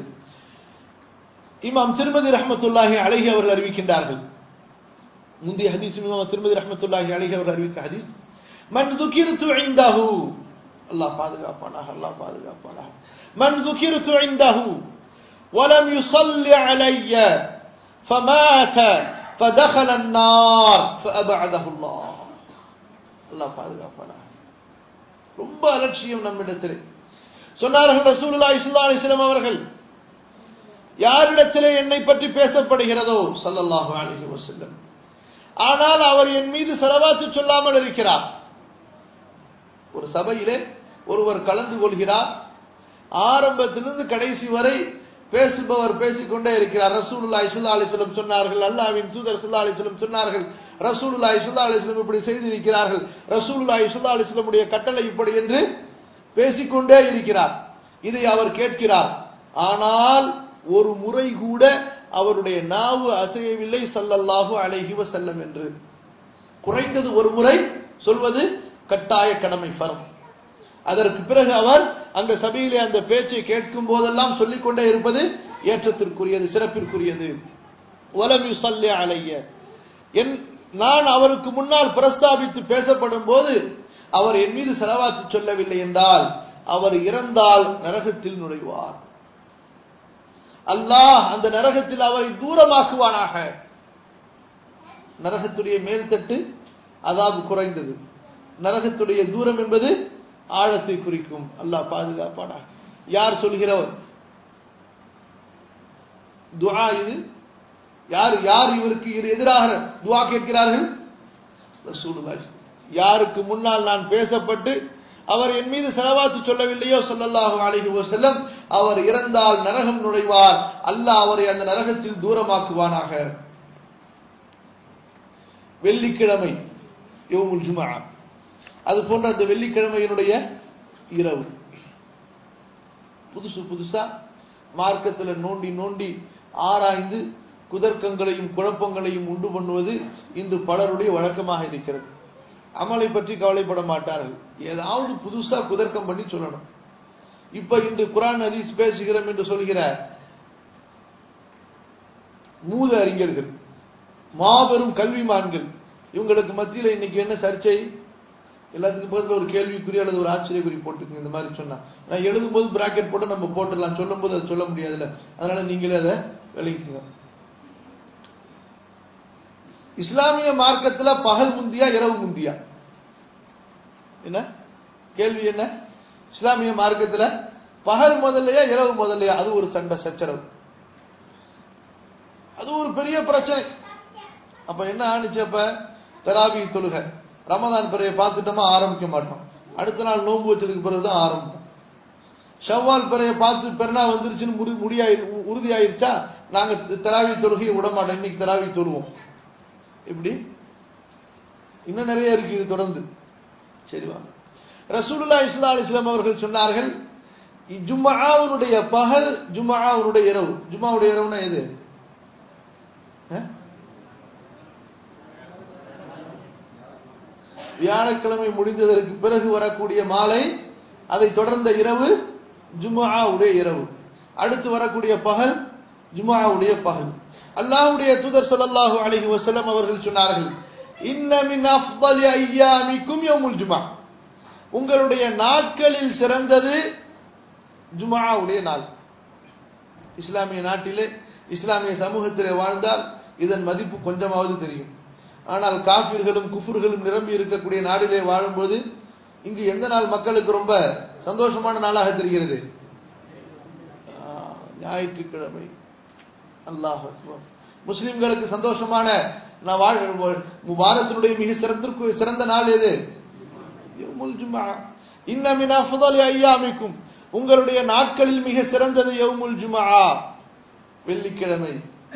இமாம் திருமதி ரஹமத்துல்லாஹி அழகி அவர்கள் அறிவிக்கின்றார்கள் முந்தைய ஹதீஸ் இமாம் திருமதி ரஹமத்துல்லாஹி அழகி அவர்கள் அறிவிக்க ஹதீஸ் மன் துக்கிருத்து இந்தஹு அல்லாஹ் பாதுகாப்பானாக அல்லாஹ் பாதுகாப்பானாக மன் துக்கிருத்து இந்தஹு ولم يصل علي فمات فدخل النار فأبعده الله அல்லாஹ் பாதுகாப்பானாக ரொம்ப அலட்சியம் நம்மிடத்திலே சொன்னார்கள் ரசூலுல்லாஹி ஸல்லல்லாஹு அலைஹி வஸல்லம் அவர்கள் யாரிடத்திலே என்னை பற்றி பேசப்படுகிறதோ சல்லல்லாஹு அலைஹி வஸல்லம் ஆனால் அவர் என் மீது செலவாத்து சொல்லாமல் இருக்கிறார் ஒரு சபையிலே ஒருவர் கலந்து கொள்கிறார் ஆரம்பத்திலிருந்து கடைசி வரை பேசுபவர் பேசிக்கொண்டே இருக்கிறார் ரசூலுல்லாஹி ஸல்லல்லாஹு அலைஹி வஸல்லம் சொன்னார்கள் அல்லாஹ்வின் தூதர் ஸல்லல்லாஹு அலைஹி வஸல்லம் சொன்னார்கள் ரசூலுல்லாஹி ஸல்லல்லாஹு அலைஹி வஸல்லம் இப்படி செய்திருக்கிறார்கள் ரசூலுல்லாஹி ஸல்லல்லாஹு அலைஹி வஸல்லமுடைய கட்டளை இப்படி என்று பேசிக்கொண்டே இருக்கிறார் இதை அவர் கேட்கிறார் ஆனால் ஒரு முறை கூட அவருடைய நாவு அசையவில்லை சல்லல்லாஹு அலைஹி வஸல்லம் என்று குறைந்தது ஒரு முறை சொல்வது கட்டாய கடமை ஃபரம் அதற்கு பிறகு அவர் அந்த சபையிலே அந்த பேச்சை கேட்கும் போதெல்லாம் சொல்லிக்கொண்டே இருப்பது ஏற்றத்திற்குரியது சிறப்பிற்குரியது வலம் யுசல்லி அலைய என் நான் அவருக்கு முன்னால் பிரஸ்தாபித்து பேசப்படும் போது அவர் என் மீது செலவாத்து சொல்லவில்லை என்றால் அவர் இறந்தால் நரகத்தில் நுழைவார் அல்லாஹ் அந்த நரகத்தில் அவரை தூரமாக்குவானாக நரகத்துடைய மேல்தட்டு அதாவது குறைந்தது நரகத்துடைய தூரம் என்பது ஆழத்தை குறிக்கும் அல்லாஹ் பாதுகாப்பானாக யார் சொல்கிறவர் துஆ இது யார் யார் இவருக்கு இது எதிராக துஆ கேட்கிறார்கள் ரசூலுல்லாஹி யாருக்கு முன்னால் நான் பேசப்பட்டு அவர் என் மீது செலவாத்து சொல்லவில்லையோ சொல்லல்லாஹு அலைஹி வஸல்லம் அவர் இறந்தால் நரகம் நுழைவார் அல்லாஹ் அவரை அந்த நரகத்தில் தூரமாக்குவானாக வெள்ளிக்கிழமை யோமுல் ஜுமா அது போன்ற அந்த வெள்ளிக்கிழமையினுடைய இரவு புதுசு புதுசா மார்க்கத்தில் நோண்டி நோண்டி ஆராய்ந்து குதர்க்கங்களையும் குழப்பங்களையும் உண்டு பண்ணுவது இன்று பலருடைய வழக்கமாக இருக்கிறது அமலை பற்றி கவலைப்பட மாட்டார்கள் ஏதாவது புதுசா குதர்க்கம் பண்ணி சொல்லணும் இப்ப இன்று குரான் ஹதீஸ் பேசுகிறோம் என்று சொல்கிற மூத அறிஞர்கள் மாபெரும் கல்விமான்கள் இவங்களுக்கு மத்தியில் இன்னைக்கு என்ன சர்ச்சை எல்லாத்துக்கும் பக்கத்தில் ஒரு கேள்விக்குறி அல்லது ஒரு ஆச்சரியக்குறி போட்டுக்குங்க இந்த மாதிரி சொன்னா நான் எழுதும்போது பிராக்கெட் போட்டு நம்ம போட்டுடலாம் சொல்லும் போது அதை சொல்ல முடியாதுல்ல அதனால நீங்களே அதை விளங்கிக்குங்க இஸ்லாமிய மார்க்கத்துல பகல் முந்தியா இரவு முந்தியா என்ன கேள்வி என்ன இஸ்லாமிய மார்க்கத்துல பகல் முதல்லையா இரவு முதல்லையா அது ஒரு சண்டை சச்சரவு அது ஒரு பெரிய பிரச்சனை அப்ப என்ன ஆனிச்சு அப்ப தராவி தொழுகை ரமதான் பிறையை பார்த்துட்டோமா ஆரம்பிக்க மாட்டோம் அடுத்த நாள் நோன்பு வச்சதுக்கு பிறகுதான் ஆரம்பிப்போம் ஷவ்வால் பிறையை பார்த்து பெருநா வந்துருச்சுன்னு முடி முடியாயி உறுதியாயிருச்சா நாங்க தராவி தொழுகையை விட மாட்டோம் இன்னைக்கு தராவி தொழுவோம் இப்படி இன்னும் நிறைய இருக்கு இது தொடர்ந்து சரி வாங்க ரசூலுல்லா இஸ்லா அலிஸ்லாம் அவர்கள் சொன்னார்கள் ஜும்மாவுடைய பகல் ஜும்மாவுடைய இரவு ஜும்மாவுடைய இரவுனா எது வியாழக்கிழமை முடிந்ததற்கு பிறகு வரக்கூடிய மாலை அதை தொடர்ந்த இரவு ஜும்மாவுடைய இரவு அடுத்து வரக்கூடிய பகல் ஜும்மாவுடைய பகல் அல்லாஹ்வுடைய தூதர் ஸல்லல்லாஹு அலைஹி வஸல்லம் அவர்கள் சொன்னார்கள் இன்ன மின் அஃதலி ஐயாமிக்கும் யௌமுல் ஜும்ஆ உங்களுடைய நாட்களில் சிறந்தது ஜும்ஆவுடைய நாள் இஸ்லாமிய நாட்டிலே இஸ்லாமிய சமூகத்திலே வாழ்ந்தால் இதன் மதிப்பு கொஞ்சமாவது தெரியும் ஆனால் காஃபிர்களும் குஃபர்களும் நிரம்பி இருக்கக்கூடிய நாடிலே வாழும்போது இங்கு எந்த நாள் மக்களுக்கு ரொம்ப சந்தோஷமான நாளாக தெரிகிறது ஞாயிற்றுக்கிழமை அல்லாஹ் முஸ்லிம்களுக்கு சந்தோஷமான வாரத்தினுடைய மிக சிறந்த சிறந்த நாள் எது இன்னமின் ஐயாமிக்கும் உங்களுடைய நாட்களில் மிக சிறந்தது யவுமுல் ஜுமா வெள்ளிக்கிழமை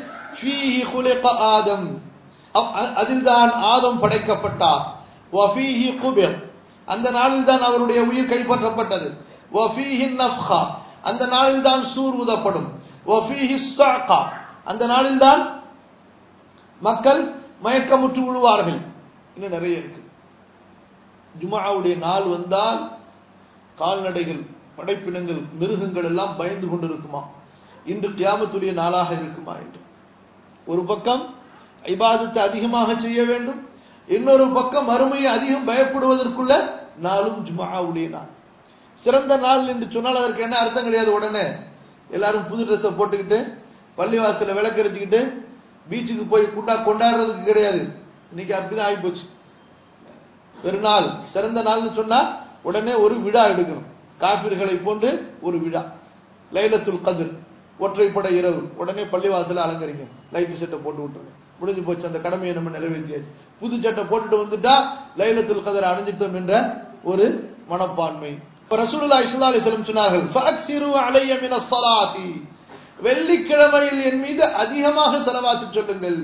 ஆதம் அதில்தான் ஆதம் படைக்கப்பட்டார் வஃபீஹி குபிர் அந்த நாளில் தான் அவருடைய உயிர் கைப்பற்றப்பட்டது வஃபீஹி நஃப்ஹா அந்த நாளில் தான் சூர் ஊதப்படும் வஃபீஹி ஸாகா அந்த நாளில் தான் மக்கள் மயக்கமுற்று விழுவார்கள் இன்னும் நிறைய இருக்கு ஜுமாவுடைய நாள் வந்தால் கால்நடைகள் படைப்பினங்கள் மிருகங்கள் எல்லாம் பயந்து கொண்டிருக்குமா இன்று கியாமத்துடைய நாளாக இருக்குமா என்று ஒரு பக்கம் ஐபாதத்தை அதிகமாக செய்ய வேண்டும் இன்னொரு பக்கம் மறுமையை அதிகம் பயப்படுவதற்குள்ள நாளும் ஜுமாவுடைய நாள் சிறந்த நாள் என்று சொன்னால் அதற்கு என்ன அர்த்தம் கிடையாது உடனே எல்லாரும் புது ட்ரெஸ்ஸை போட்டுக்கிட்டு பள்ளிவாசல விளக்கரிச்சுக்கிட்டு பீச்சுக்கு போய் குண்டா கொண்டாடுறதுக்கு கிடையாது இன்னைக்கு அப்படிதான் ஆகி போச்சு பெருநாள் சிறந்த நாள்னு சொன்னா உடனே ஒரு விழா எடுக்கணும் காபிர்களை போன்று ஒரு விழா லைலத்துல் கதிர் ஒற்றைப்படை இரவு உடனே பள்ளிவாசல அலங்கரிங்க லைட் செட்டை போட்டு விட்டுருங்க முடிஞ்சு போச்சு அந்த கடமையை நம்ம நிறைவேற்றியாச்சு புது சட்டை போட்டுட்டு வந்துட்டா லைலத்துல் கதரை அணிஞ்சிட்டோம் என்ற ஒரு மனப்பான்மை இப்ப ரசூலுல்லாஹி ஸல்லல்லாஹு அலைஹி வஸல்லம் சொன்னார்கள் ஃபஅக்ஸிரு அலைய மின ஸலாத்தி வெள்ளிக்கிழமையில் என் மீது அதிகமாக செலவாத்து சொல்லுங்கள்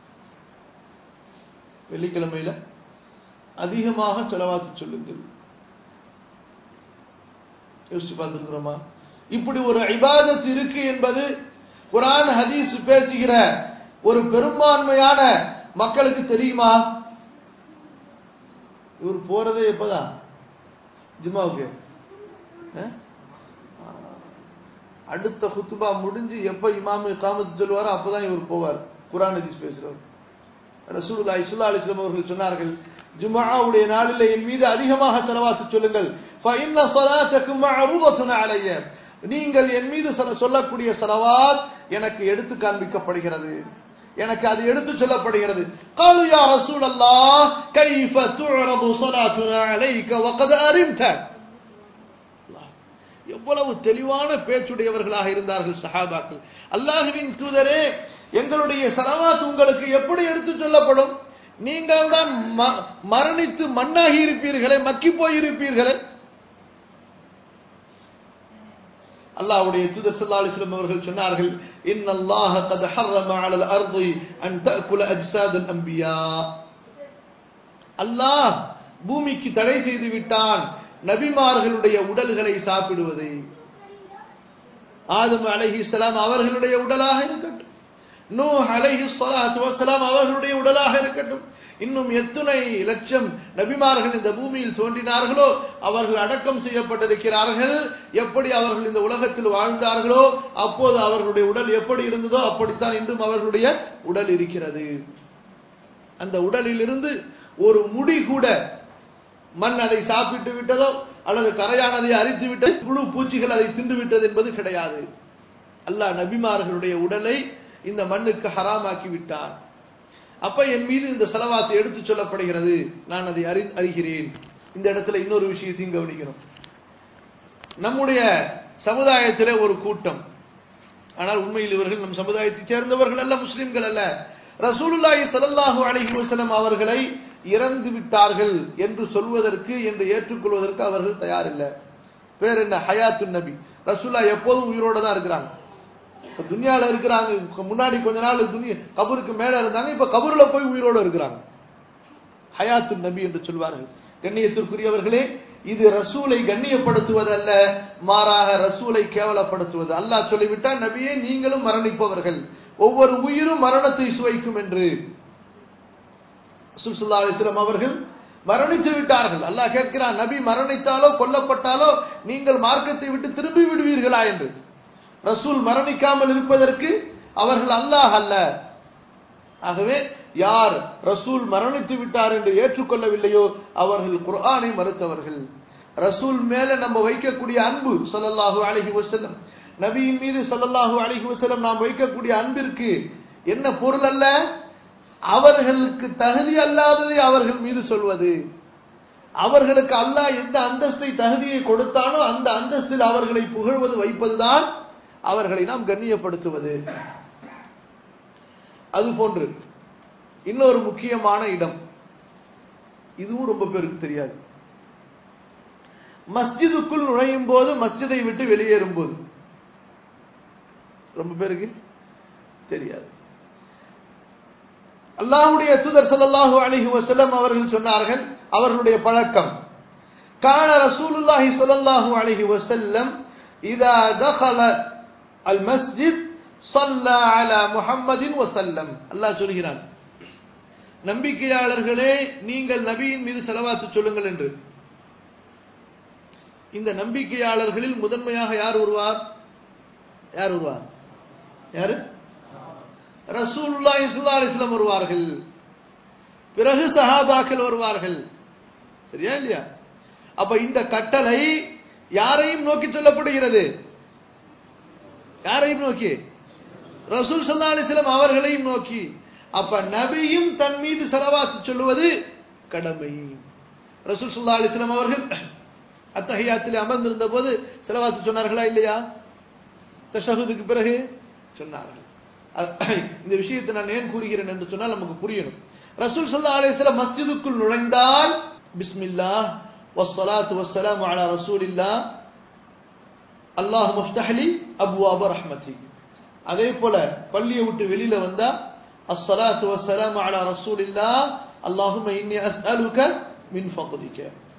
வெள்ளிக்கிழமையில அதிகமாக செலவாத்து சொல்லுங்கள் யோசிச்சு பார்த்துருக்கிறோமா இப்படி ஒரு இபாதத் இருக்கு என்பது குரான் ஹதீஸ் பேசுகிற ஒரு பெரும்பான்மையான மக்களுக்கு தெரியுமா இவர் போறதே எப்பதான் ஜும்மாவுக்கு அடுத்த குத்துபா முடிஞ்சு எப்ப இமாமு காமத்து சொல்லுவாரோ அப்பதான் இவர் போவார் குரான் ஹதீஸ் பேசுறவர் ரசூலுல்லா இஸ்லா அலிஸ்லாம் அவர்கள் சொன்னார்கள் ஜும்ஆவுடைய நாளில் என் மீது அதிகமாக செலவாத்து சொல்லுங்கள் فإن صلاتكم معروضة علي நீங்கள் என் மீது சொல்லக்கூடிய சலவாத் எனக்கு எடுத்து காண்பிக்கப்படுகிறது எனக்கு அது எடுத்து சொல்லப்படுகிறது قالوا يا رسول الله كيف تعرض صلاتنا عليك وقد أرمت எவ்வளவு தெளிவான பேச்சுடையவர்களாக இருந்தார்கள் சஹாபாக்கள் அல்லாஹுவின் தூதரே எங்களுடைய சலவாத் உங்களுக்கு எப்படி எடுத்து சொல்லப்படும் நீங்கள் தான் மரணித்து மண்ணாகி இருப்பீர்களே மக்கி போயிருப்பீர்களே அல்லாஹ்வுடைய தூதர் ஸல்லல்லாஹு அலைஹி வஸல்லம் அவர்கள் சொன்னார்கள் இன்னல்லாஹ قد حرم على الارض ان تاكل اجساد الانبياء அல்லாஹ் பூமிக்கு தடை செய்து விட்டான் நபிமார்களுடைய உடல்களை சாப்பிடுவதை ஆதம் அலைஹிஸ்ஸலாம் அவர்களுடைய உடலாக இருக்கட்டும் நூ அலைஹி ஸலாத்து வஸலாம் அவர்களுடைய உடலாக இருக்கட்டும் இன்னும் எத்தனை லட்சம் நபிமார்கள் இந்த பூமியில் தோன்றினார்களோ அவர்கள் அடக்கம் செய்யப்பட்டிருக்கிறார்கள் எப்படி அவர்கள் இந்த உலகத்தில் வாழ்ந்தார்களோ அப்போது அவர்களுடைய உடல் எப்படி இருந்ததோ அப்படித்தான் இன்றும் அவர்களுடைய உடல் இருக்கிறது அந்த உடலில் இருந்து ஒரு முடி கூட மண் அதை சாப்பிட்டு விட்டதோ அல்லது கரையானதை அரித்து விட்டது புழு பூச்சிகள் அதை தின்று விட்டது என்பது கிடையாது அல்லாஹ் நபிமார்களுடைய உடலை இந்த மண்ணுக்கு ஹராமாக்கி விட்டான் அப்ப என் மீது இந்த செலவாத்தை எடுத்து சொல்லப்படுகிறது நான் அதை அறி அறிகிறேன் இந்த இடத்துல இன்னொரு விஷயத்தையும் கவனிக்கணும் நம்முடைய சமுதாயத்திலே ஒரு கூட்டம் ஆனால் உண்மையில் இவர்கள் நம் சமுதாயத்தைச் சேர்ந்தவர்கள் அல்ல முஸ்லிம்கள் அல்ல ரசூலுல்லாஹி ஸல்லல்லாஹு அலைஹி வஸல்லம் அவர்களை இறந்து விட்டார்கள் என்று சொல்வதற்கு என்று ஏற்றுக்கொள்வதற்கு அவர்கள் தயாரில்லை பேர் என்ன ஹயாத்துன் நபி ரசூல்லா எப்போதும் உயிரோட தான் இருக்கிறாங்க இப்ப துனியால இருக்கிறாங்க முன்னாடி கொஞ்ச நாள் துனியா கபருக்கு மேல இருந்தாங்க இப்ப கபருல போய் உயிரோட இருக்கிறாங்க ஹயாத்துன் நபி என்று சொல்வார்கள் கண்ணியத்திற்குரியவர்களே இது ரசூலை கண்ணியப்படுத்துவதல்ல மாறாக ரசூலை கேவலப்படுத்துவது அல்லாஹ் சொல்லிவிட்டால் நபியே நீங்களும் மரணிப்பவர்கள் ஒவ்வொரு உயிரும் மரணத்தை சுவைக்கும் என்று சுல்லா அலிஸ்லாம் அவர்கள் மரணித்து விட்டார்கள் அல்லாஹ் கேட்கிறான் நபி மரணித்தாலோ கொல்லப்பட்டாலோ நீங்கள் மார்க்கத்தை விட்டு திரும்பி விடுவீர்களா என்று ரசூல் மரணிக்காமல் இருப்பதற்கு அவர்கள் அல்லாஹ் அல்ல ஆகவே யார் ரசூல் மரணித்து விட்டார் என்று ஏற்றுக்கொள்ளவில்லையோ அவர்கள் குர்ஆனை மறுத்தவர்கள் ரசூல் மேல நம்ம வைக்கக்கூடிய அன்பு சொல்லல்லாஹு அழகி வசல்லம் நபியின் மீது சொல்லல்லாஹு அழகி வசல்லம் நாம் வைக்கக்கூடிய அன்பிற்கு என்ன பொருள் அல்ல அவர்களுக்கு தகுதி அல்லாததை அவர்கள் மீது சொல்வது அவர்களுக்கு அல்லாஹ் எந்த அந்தஸ்தை தகுதியை கொடுத்தானோ அந்த அந்தஸ்தில் அவர்களை புகழ்வது வைப்பதுதான் அவர்களை நாம் கண்ணியப்படுத்துவது அது போன்று இன்னொரு முக்கியமான இடம் இதுவும் ரொம்ப பேருக்கு தெரியாது மஸ்ஜிதுக்குள் நுழையும் போது மஸ்ஜிதை விட்டு வெளியேறும் போது ரொம்ப பேருக்கு தெரியாது அல்லாஹுடைய தூதர் ஸல்லல்லாஹு அலைஹி வஸல்லம் அவர்கள் சொன்னார்கள் அவர்களுடைய பழக்கம் கான ரசூலுல்லாஹி ஸல்லல்லாஹு அலைஹி வஸல்லம் இதா دخل المسجد صلى على محمد وسلم அல்லாஹ் சொல்கிறான் நம்பிக்கையாளர்களே நீங்கள் நபியின் மீது செலவாத்து சொல்லுங்கள் என்று இந்த நம்பிக்கையாளர்களில் முதன்மையாக யார் வருவார் யார் வருவார் யாரு ரசூல்லா இஸ்லா அலிஸ்லாம் வருவார்கள் பிறகு சஹாபாக்கள் வருவார்கள் சரியா இல்லையா அப்ப இந்த கட்டளை யாரையும் நோக்கி சொல்லப்படுகிறது யாரையும் நோக்கி ரசூல் சல்லா அலிஸ்லாம் அவர்களையும் நோக்கி அப்ப நபியும் தன் மீது செலவாத்து சொல்லுவது கடமை ரசூல் சல்லா அலிஸ்லாம் அவர்கள் அத்தகையாத்தில் அமர்ந்திருந்த போது செலவாத்து சொன்னார்களா இல்லையா தஷகுதுக்கு பிறகு சொன்னார்கள் இந்த விஷயத்தை நான் ஏன் கூறுகிறேன் என்று சொன்னால் நமக்கு புரியணும் ரசூல் சல்லா அலிஸ்லாம் மஸ்ஜிதுக்குள் நுழைந்தால் பிஸ்மில்லா வஸ்ஸலாத்து வஸ்ஸலாமு அலா ரசூலில்லா அல்லாஹ் முஃப்தஹலி அபுவாப ரஹ்மதி அதே போல பள்ளியை விட்டு வெளியில வந்தா அஸ்ஸலாத்து வஸ்ஸலாமு அலா ரசூலில்லா அல்லாஹும்ம இன்னி அஸ்அலுக மின் ஃபضلك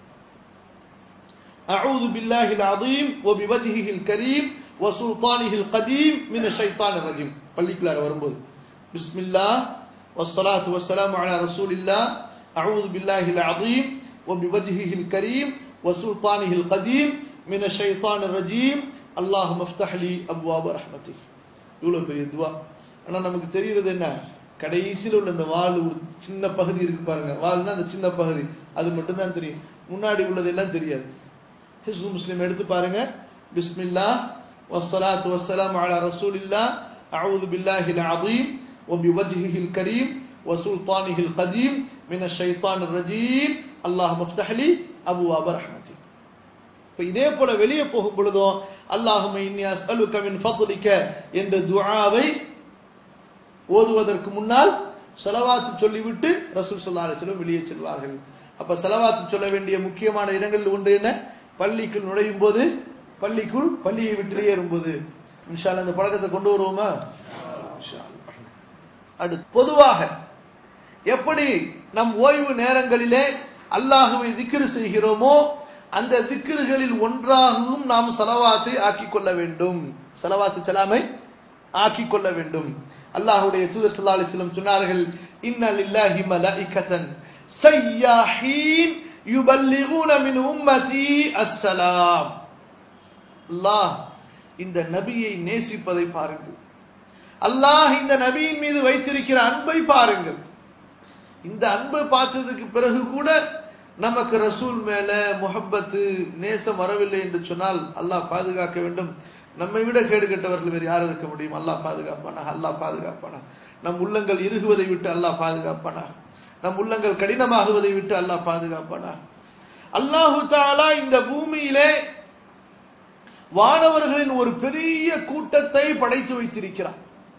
أعوذ بالله العظيم وبوجهه الكريم وسلطانه القديم من الشيطان الرجيم பள்ளிக்குள்ளார வரும்போது بسم الله والصلاة والسلام على رسول الله أعوذ بالله العظيم وبوجهه الكريم وسلطانه القديم من الشيطان الرجيم اللهم افتح لي أبواب رحمتك இவ்வளவு பெரிய துவா ஆனா நமக்கு தெரிகிறது என்ன கடைசியில் உள்ள இந்த வால் ஒரு சின்ன பகுதி இருக்கு பாருங்க வால்னா அந்த சின்ன பகுதி அது மட்டும் தான் தெரியும் முன்னாடி உள்ளது எல்லாம் தெரியாது ஹிஸ்பு முஸ்லிம் எடுத்து பாருங்க பிஸ்மில்லா والصلاة والسلام على رسول الله أعوذ بالله العظيم وبوجهه الكريم وسلطانه القديم من الشيطان الرجيم اللهم افتح لي أبواب رحمتك இப்போ இதே போல வெளியே போகும் பொழுதும் அல்லாஹும இன்னி அஸ்அலுக மின் ஃபضلிக என்ற துஆவை ஓதுவதற்கு முன்னால் ஸலவாத்து சொல்லிவிட்டு ரசூல் ஸல்லல்லாஹு அலைஹி வஸல்லம் வெளியே செல்வார்கள் அப்ப ஸலவாத்து சொல்ல வேண்டிய முக்கியமான இடங்கள் ஒன்று என்ன பள்ளிக்குள் நுழையும் போது பள்ளிக்குள் பள்ளியை விட்டு வெளியேறும் போது இன்ஷா அந்த பழக்கத்தை கொண்டு வருவோமா அடுத்து பொதுவாக எப்படி நம் ஓய்வு நேரங்களிலே அல்லாஹுவை திக்ரு செய்கிறோமோ அந்த திக்ருகளில் ஒன்றாகவும் நாம் சலவாத்தை ஆக்கிக் கொள்ள வேண்டும் சலவாத்து சலாமை ஆக்கிக் கொள்ள வேண்டும் அல்லாஹுடைய தூதர் ஸல்லல்லாஹு அலைஹி வஸல்லம் சொன்னார்கள் இன்ன லில்லாஹி மலாயிகத்தன் சய்யாஹீன் யுபல்லிகுன மின் உம்மதி அஸ்ஸலாம் அல்லாஹ் இந்த நபியை நேசிப்பதை பாருங்கள் அல்லாஹ் இந்த நபியின் மீது வைத்திருக்கிற அன்பை பாருங்கள் இந்த அன்பை பார்த்ததுக்கு பிறகு கூட நமக்கு ரசூல் மேல முஹப்பத்து நேசம் வரவில்லை என்று சொன்னால் அல்லாஹ் பாதுகாக்க வேண்டும் நம்மை விட கேடு கெட்டவர்கள் வேறு யார் இருக்க முடியும் அல்லாஹ் பாதுகாப்பானா அல்லாஹ் பாதுகாப்பானா நம் உள்ளங்கள் இறுகுவதை விட்டு அல்லாஹ் பாதுகாப்பானா நம் உள்ளங்கள் கடினமாகுவதை விட்டு அல்லாஹ் பாதுகாப்பானா அல்லாஹு தாலா இந்த பூமியிலே வானவர்களின் ஒரு பெரிய கூட்டத்தை படைத்து வைத்திருக்கிறார்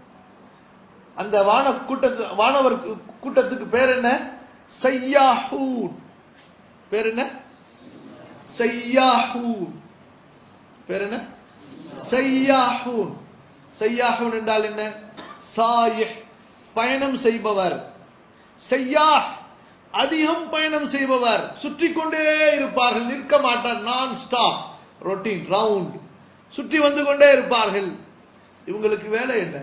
அந்த வான கூட்டத்து வானவர் கூட்டத்துக்கு பேர் என்ன சையாஹூன் பேர் என்ன சையாஹூன் பேர் என்ன சையாஹூன் சையாஹூன் என்றால் என்ன சாயிஹ் பயணம் செய்பவர் செய்யாஹ் அதிகம் பயணம் செய்பவர் சுற்றி கொண்டே இருப்பார்கள் நிற்க மாட்டார் நான் ஸ்டாப் ரொட்டீன் ரவுண்ட் சுற்றி வந்து கொண்டே இருப்பார்கள் இவங்களுக்கு வேலை என்ன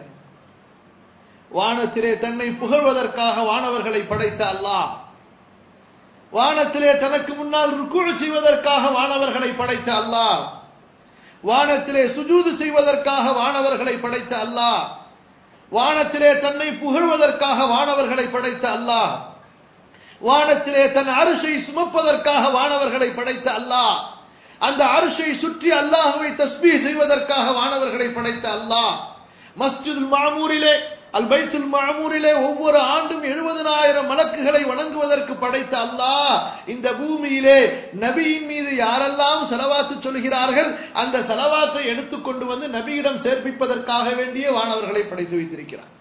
வானத்திலே தன்னை புகழ்வதற்காக வானவர்களை படைத்த அல்லாஹ் வானத்திலே தனக்கு முன்னால் ருக்குழு செய்வதற்காக வானவர்களை படைத்த அல்லாஹ் வானத்திலே சுஜூது செய்வதற்காக வானவர்களை படைத்த அல்லாஹ் வானத்திலே தன்னை புகழ்வதற்காக வானவர்களை படைத்த அல்லாஹ் வானத்திலே தன் அரிசை சுமப்பதற்காக வானவர்களை படைத்த அல்லாஹ் அந்த அரிசை சுற்றி அல்லாஹுவை தஸ்பீ செய்வதற்காக வானவர்களை படைத்த அல்லாஹ் மஸ்ஜிதுல் மாமூரிலே அல் பைத்துல் மாமூரிலே ஒவ்வொரு ஆண்டும் எழுபதனாயிரம் மலக்குகளை வணங்குவதற்கு படைத்த அல்லாஹ் இந்த பூமியிலே நபியின் மீது யாரெல்லாம் செலவாத்து சொல்கிறார்கள் அந்த செலவாத்தை எடுத்துக்கொண்டு வந்து நபியிடம் சேர்ப்பிப்பதற்காக வேண்டிய வானவர்களை படைத்து வைத்திருக்கிறார்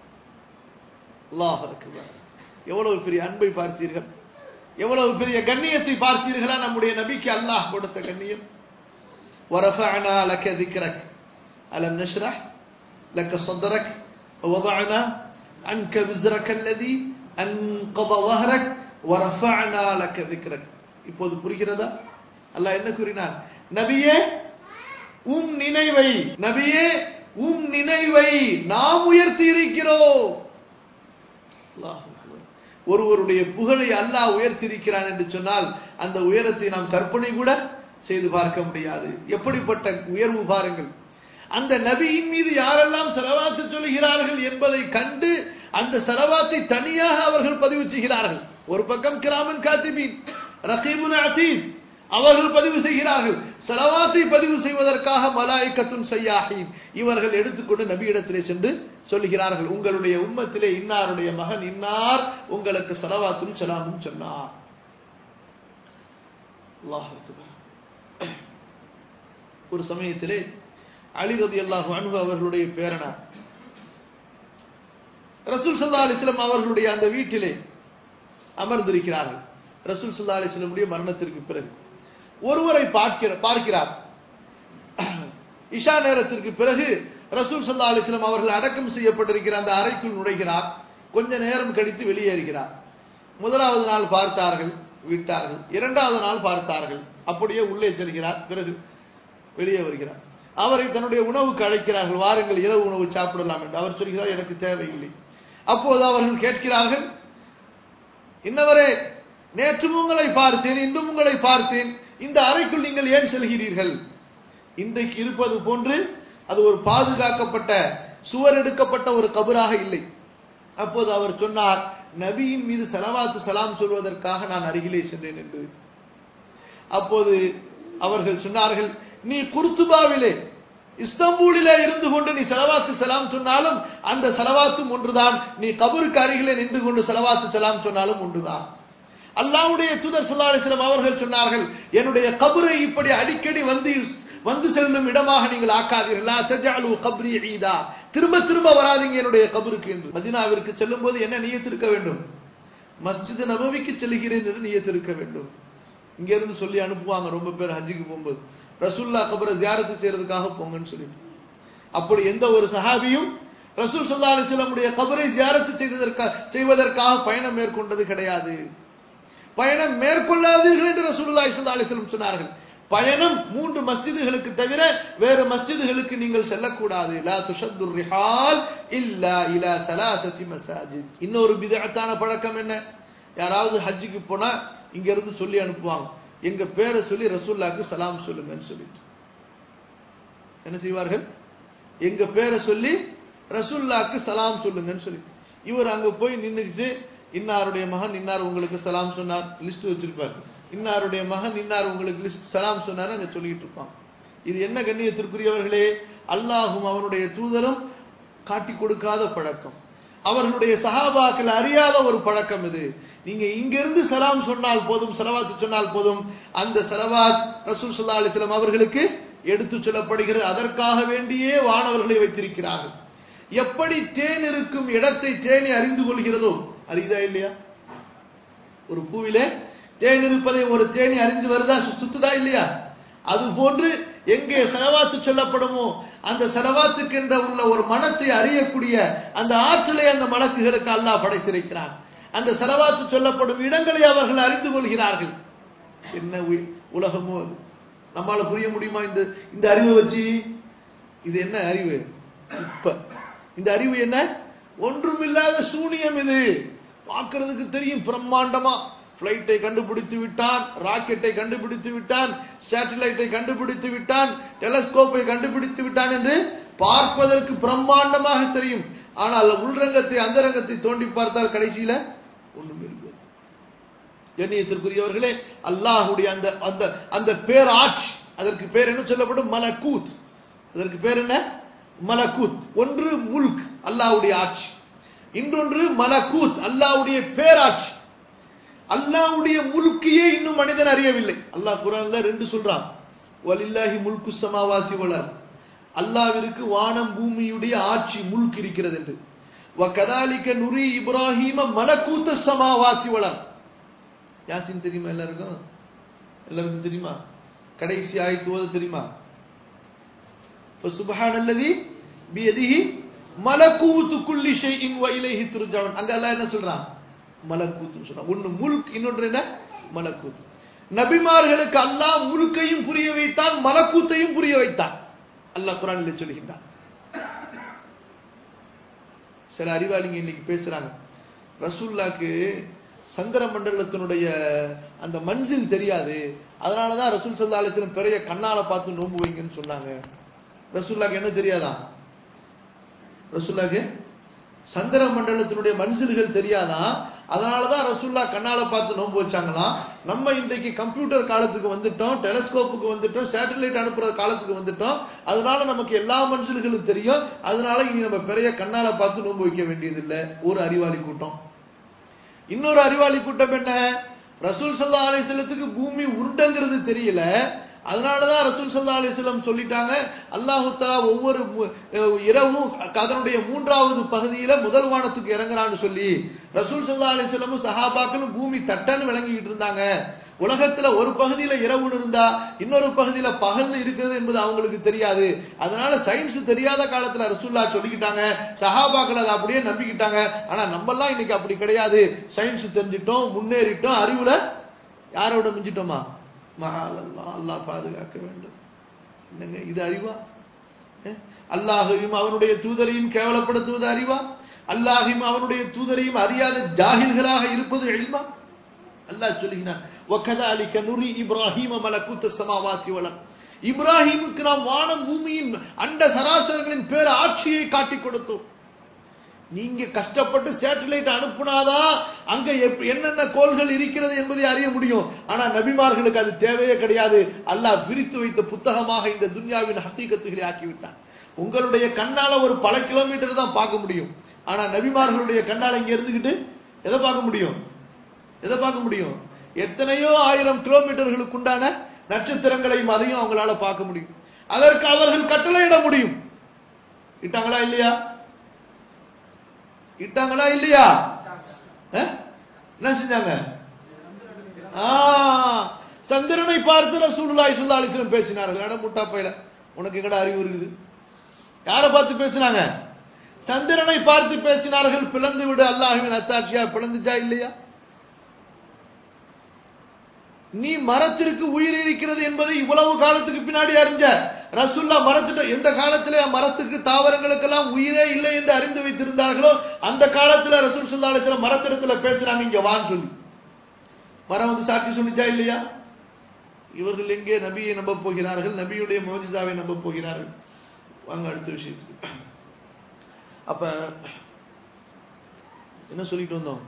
அல்லாஹ் எவ்வளவு பெரிய அன்பை பார்த்தீர்கள் எவ்வளவு பெரிய கண்ணியத்தை பார்த்தீர்களா நம்முடைய நபிக்கு அல்லாஹ் கொடுத்த கண்ணியம் ورفعنا لك ذكرك ألم نشرح لك صدرك ووضعنا عنك وزرك الذي أنقض ظهرك ورفعنا لك ذكرك இப்போது புரிகிறதா அல்லாஹ் என்ன கூறினார் நபியே உம் நினைவை நபியே உம் நினைவை நாம் உயர்த்தி இருக்கிறோம் அல்லாஹ் ஒருவருடைய புகழை அல்லாஹ் உயர்த்திருக்கிறான் என்று சொன்னால் அந்த உயரத்தை நாம் கற்பனை கூட செய்து பார்க்க முடியாது எப்படிப்பட்ட உயர்வு பாருங்கள் அந்த நபியின் மீது யாரெல்லாம் செலவாத்து சொல்கிறார்கள் என்பதை கண்டு அந்த செலவாத்தை தனியாக அவர்கள் பதிவு செய்கிறார்கள் ஒரு பக்கம் கிராமன் காத்திபீன் ரகீமுன் அதீத் அவர்கள் பதிவு செய்கிறார்கள் செலவாத்தை பதிவு செய்வதற்காக மலாய்க்கத்தும் செய்யாஹீம் இவர்கள் எடுத்துக்கொண்டு நபியிடத்திலே சென்று சொல்லுகிறார்கள் உங்களுடைய உம்மத்திலே இன்னாருடைய மகன் இன்னார் உங்களுக்கு செலவாத்தும் செலாமும் சொன்னார் ஒரு சமயத்திலே அலி ரதி அல்லாஹு அன்பு அவர்களுடைய பேரனார் ரசூல் சல்லா அலிஸ்லாம் அவர்களுடைய அந்த வீட்டிலே அமர்ந்திருக்கிறார்கள் ரசூல் சல்லா அலிஸ்லமுடைய மரணத்திற்கு பிறகு ஒருவரை பார்க்கிற பார்க்கிறார் இஷா நேரத்திற்கு பிறகு ரசூல் சல்லா அலிஸ்லாம் அவர்கள் அடக்கம் செய்யப்பட்டிருக்கிற அந்த அறைக்குள் நுழைகிறார் கொஞ்ச நேரம் கழித்து வெளியேறுகிறார் முதலாவது நாள் பார்த்தார்கள் விட்டார்கள் இரண்டாவது நாள் பார்த்தார்கள் அப்படியே உள்ளே செல்கிறார் பிறகு வெளியே வருகிறார் அவரை தன்னுடைய உணவுக்கு அழைக்கிறார்கள் வாருங்கள் இரவு உணவு சாப்பிடலாம் என்று அவர் சொல்கிறார் எனக்கு தேவையில்லை அப்போது அவர்கள் கேட்கிறார்கள் இன்னவரே நேற்று உங்களை பார்த்தேன் இன்றும் உங்களை பார்த்தேன் இந்த அறைக்குள் நீங்கள் ஏன் செல்கிறீர்கள் இன்றைக்கு இருப்பது போன்று அது ஒரு பாதுகாக்கப்பட்ட சுவர் எடுக்கப்பட்ட ஒரு கபராக இல்லை அப்போது அவர் சொன்னார் நபியின் மீது செலவாத்து சலாம் சொல்வதற்காக நான் அருகிலே சென்றேன் என்று அப்போது அவர்கள் சொன்னார்கள் நீ குர்துபாவிலே இஸ்தம்பூலிலே இருந்து கொண்டு நீ செலவாத்து செலாம் சொன்னாலும் அந்த செலவாத்தும் ஒன்றுதான் நீ கபருக்கு அருகிலே நின்று கொண்டு செலவாத்து செலாம் சொன்னாலும் ஒன்றுதான் அல்லாவுடைய தூதர் சுல்லாஸ்லம் அவர்கள் சொன்னார்கள் என்னுடைய கபரை இப்படி அடிக்கடி வந்து வந்து செல்லும் இடமாக நீங்கள் ஆக்காதீர்களா கப்ரி ஈதா திரும்ப திரும்ப வராதீங்க என்னுடைய கபருக்கு என்று மதினாவிற்கு செல்லும் போது என்ன நியத்திருக்க வேண்டும் மஸ்ஜித் நபவிக்கு செல்கிறேன் என்று நியத்திருக்க வேண்டும் இங்க இருந்து சொல்லி அனுப்புவாங்க ரொம்ப பேர் ஹஜ்ஜிக்கு போகும்போது ரசுல்லா கபரை தியாரத்து செய்யறதுக்காக போங்கன்னு சொல்லிட்டு அப்படி எந்த ஒரு சஹாபியும் ரசூல் சல்லா அலிஸ்லமுடைய கபரை ஜியாரத்து செய்ததற்காக செய்வதற்காக பயணம் மேற்கொண்டது கிடையாது பயணம் மேற்கொள்ளாதீர்கள் என்று ரசூலுல்லாஹி ஸல்லல்லாஹு அலைஹி வஸல்லம் சொன்னார்கள் பயணம் மூன்று மஸ்ஜிதுகளுக்கு தவிர வேறு மஸ்ஜிதுகளுக்கு நீங்கள் செல்லக்கூடாது லா துஷத்து ரிஹால் இல்லா இலா தலாசதி மசாஜித் இன்னொரு பிதஅத்தான பழக்கம் என்ன யாராவது ஹஜ்ஜுக்கு போனா இங்க இருந்து சொல்லி அனுப்புவாங்க எங்க பேரை சொல்லி ரசூல்லாக்கு சலாம் சொல்லுங்கன்னு சொல்லிட்டு என்ன செய்வார்கள் எங்க பேரை சொல்லி ரசூல்லாக்கு சலாம் சொல்லுங்கன்னு சொல்லி இவர் அங்க போய் நின்னுக்கிட்டு இன்னாருடைய மகன் இன்னார் உங்களுக்கு சலாம் சொன்னார் லிஸ்ட் வச்சிருப்பார் இன்னாருடைய மகன் இன்னார் உங்களுக்கு லிஸ்ட் சலாம் சொன்னார் அங்க சொல்லிட்டு இருப்பான் இது என்ன கண்ணியத்திற்குரியவர்களே அல்லாஹும் அவனுடைய தூதரும் காட்டி கொடுக்காத பழக்கம் அவர்களுடைய சஹாபாக்கள் அறியாத ஒரு பழக்கம் இது நீங்க இங்கிருந்து சலாம் சொன்னால் போதும் செலவாத்து சொன்னால் போதும் அந்த செலவாத் ரசூல் சல்லா அலிஸ்லாம் அவர்களுக்கு எடுத்து சொல்லப்படுகிறது அதற்காக வேண்டியே வானவர்களை வைத்திருக்கிறார்கள் எப்படி தேன் இருக்கும் இடத்தை தேனி அறிந்து கொள்கிறதோ அறியுதா இல்லையா ஒரு பூவிலே தேன் இருப்பதை ஒரு தேனி அறிந்து வருதா சுத்துதா இல்லையா அது போன்று எங்கே செலவாத்து சொல்லப்படுமோ அந்த செலவாத்துக்கென்ற உள்ள ஒரு மனத்தை அறியக்கூடிய அந்த ஆற்றலை அந்த மலக்குகளுக்கு அல்லாஹ் படைத்திருக்கிறான் அந்த செலவாத்து சொல்லப்படும் இடங்களை அவர்கள் அறிந்து கொள்கிறார்கள் என்ன உலகமோ அது நம்மால புரிய முடியுமா இந்த இந்த அறிவை வச்சு இது என்ன அறிவு இப்ப இந்த அறிவு என்ன ஒன்றுமில்லாத சூனியம் இது பார்க்கறதுக்கு தெரியும் பிரம்மாண்டமா பிளைட்டை கண்டுபிடித்து விட்டான் ராக்கெட்டை கண்டுபிடித்து விட்டான் சேட்டலைட்டை கண்டுபிடித்து விட்டான் டெலஸ்கோப்பை கண்டுபிடித்து விட்டான் என்று பார்ப்பதற்கு பிரம்மாண்டமாக தெரியும் ஆனால் உள்ரங்கத்தை அந்தரங்கத்தை தோண்டி பார்த்தால் கடைசியில ஒண்ணும் இருக்காது கண்ணியத்திற்குரியவர்களே அல்லாஹுடைய அந்த அந்த அந்த பேர் ஆட்சி அதற்கு பேர் என்ன சொல்லப்படும் மலக்கூத் அதற்கு பேர் என்ன மலக்கூத் ஒன்று முல்க் அல்லாஹ்வுடைய ஆட்சி இன்னொன்று மலக்கூத் அல்லாஹ்வுடைய பேராட்சி அல்லாஹ்வுடைய முல்கையே இன்னும் மனிதன் அறியவில்லை அல்லாஹ் குரான்ல ரெண்டு சொல்றான் வலில்லாஹி முல்கு சமாவாசி வளர் அல்லாவிற்கு வானம் பூமியுடைய ஆட்சி முல்க் இருக்கிறது என்று வகதாலிக்க நுரி இப்ராஹிம மலக்கூத்த சமாவாசி வளர் யாசின் தெரியுமா எல்லாருக்கும் எல்லாருக்கும் தெரியுமா கடைசி ஆயத்து ஓத தெரியுமா சுபஹானல்லதி பியதிஹி மலக்கூத்து குல்லி ஷைஇன் வ இலைஹி துர்ஜாவுன் அங்க அல்லாஹ் என்ன சொல்றான் மலக்கூத்துன்னு சொல்றான் ஒன்னு முல்க் இன்னொன்று என்ன மலக்கூத் நபிமார்களுக்கு அல்லாஹ் முழுக்கையும் புரிய வைத்தான் மலக்கூத்தையும் புரிய வைத்தான் அல்லாஹ் குரானில் சொல்லுகின்றான் சில அறிவாளிங்க இன்னைக்கு பேசுறாங்க ரசூல்லாக்கு சங்கர மண்டலத்தினுடைய அந்த மஞ்சில் தெரியாது அதனாலதான் ரசூல் சல்லா அலிஸ்லம் பெரிய கண்ணால பார்த்து நோம்பு வைங்கன்னு சொன்னாங்க ரசூல்லாக்கு என்ன தெரியாதா ரசூல்லாக்கு சந்திர மண்டலத்தினுடைய மனுஷர்கள் தெரியாதான் அதனாலதான் ரசூல்லா கண்ணால பார்த்து நோன்பு வச்சாங்களாம் நம்ம இன்றைக்கு கம்ப்யூட்டர் காலத்துக்கு வந்துட்டோம் டெலஸ்கோப்புக்கு வந்துட்டோம் சேட்டலைட் அனுப்புற காலத்துக்கு வந்துட்டோம் அதனால நமக்கு எல்லா மனுஷர்களும் தெரியும் அதனால இனி நம்ம பெரிய கண்ணால பார்த்து நோன்பு வைக்க வேண்டியதில்லை ஒரு அறிவாளி கூட்டம் இன்னொரு அறிவாளி கூட்டம் என்ன ரசூல் சல்லா அலிஸ்லத்துக்கு பூமி உருண்டங்கிறது தெரியல அதனாலதான் ரசூல் சல்லா அலிஸ்லம் சொல்லிட்டாங்க அல்லாஹு தலா ஒவ்வொரு இரவும் அதனுடைய மூன்றாவது பகுதியில முதல் வானத்துக்கு இறங்குறான்னு சொல்லி ரசூல் சல்லா அலிஸ்லமும் சஹாபாக்களும் பூமி தட்டன்னு விளங்கிட்டு இருந்தாங்க உலகத்துல ஒரு பகுதியில இரவுன்னு இருந்தா இன்னொரு பகுதியில பகல்னு இருக்கிறது என்பது அவங்களுக்கு தெரியாது அதனால சயின்ஸ் தெரியாத காலத்துல ரசூல்லா சொல்லிக்கிட்டாங்க சஹாபாக்கள் அதை அப்படியே நம்பிக்கிட்டாங்க ஆனா நம்ம எல்லாம் இன்னைக்கு அப்படி கிடையாது சயின்ஸ் தெரிஞ்சிட்டோம் முன்னேறிட்டோம் அறிவுல யாரோட மிஞ்சிட்டோமா மகாலல்லா அல்லாஹ் பாதுகாக்க வேண்டும் என்னங்க இது அறிவா அல்லாஹையும் அவனுடைய தூதரையும் கேவலப்படுத்துவது அறிவா அல்லாஹையும் அவனுடைய தூதரையும் அறியாத ஜாகில்களாக இருப்பது எழில்மா அல்லாஹ் சொல்லுகிறான் وَكَذَلِكَ نُرِي إِبْرَاهِيمَ مَلَكُوتَ السَّمَاوَاتِ وَالْأَرْضِ இப்ராஹிமுக்கு நாம் வானம் பூமியின் அண்ட சராசரங்களின் பேர் ஆட்சியை காட்டிக் கொடுத்தோம் நீங்க கஷ்டப்பட்டு சேட்டலைட் அனுப்புனாதான் அங்க என்னென்ன கோள்கள் இருக்கிறது என்பதை அறிய முடியும் ஆனா நபிமார்களுக்கு அது தேவையே கிடையாது அல்லாஹ் விரித்து வைத்த புத்தகமாக இந்த துன்யாவின் ஹக்கீகத்துகளை ஆக்கிவிட்டான் உங்களுடைய கண்ணால ஒரு பல கிலோமீட்டர் தான் பார்க்க முடியும் ஆனா நபிமார்களுடைய கண்ணால இங்க இருந்துகிட்டு எதை பார்க்க முடியும் எதை பார்க்க முடியும் எத்தனையோ ஆயிரம் கிலோமீட்டர்களுக்கு உண்டான நட்சத்திரங்களையும் அதையும் அவங்களால பார்க்க முடியும் அதற்கு அவர்கள் கட்டளையிட முடியும் இட்டாங்களா இல்லையா இட்டாங்களா இல்லையா என்ன செஞ்சாங்க சந்திரனை பார்த்து ரசூலுல்லாஹி ஸல்லல்லாஹு அலைஹி வஸல்லம் பேசினார்கள் அட முட்டா பையல உனக்கு எங்கடா அறிவு இருக்குது யாரை பார்த்து பேசினாங்க சந்திரனை பார்த்து பேசினார்கள் பிளந்து விடு அல்லாஹுவின் அத்தாட்சியா பிளந்துச்சா இல்லையா நீ மரத்திற்கு உயிர் இருக்கிறது என்பதை இவ்வளவு காலத்துக்கு பின்னாடி அறிஞ்ச ரசுல்லா மரத்திட்ட எந்த காலத்திலே மரத்துக்கு தாவரங்களுக்கெல்லாம் உயிரே இல்லை என்று அறிந்து வைத்திருந்தார்களோ அந்த காலத்துல ரசூல் சுல்லாலத்துல மரத்திடத்துல பேசுறாங்க இங்க வான்னு சொல்லி மரம் வந்து சாட்சி சொன்னிச்சா இல்லையா இவர்கள் எங்கே நபியை நம்ப போகிறார்கள் நபியுடைய மோஜிதாவை நம்ப போகிறார்கள் வாங்க அடுத்த விஷயத்துக்கு அப்ப என்ன சொல்லிட்டு வந்தோம்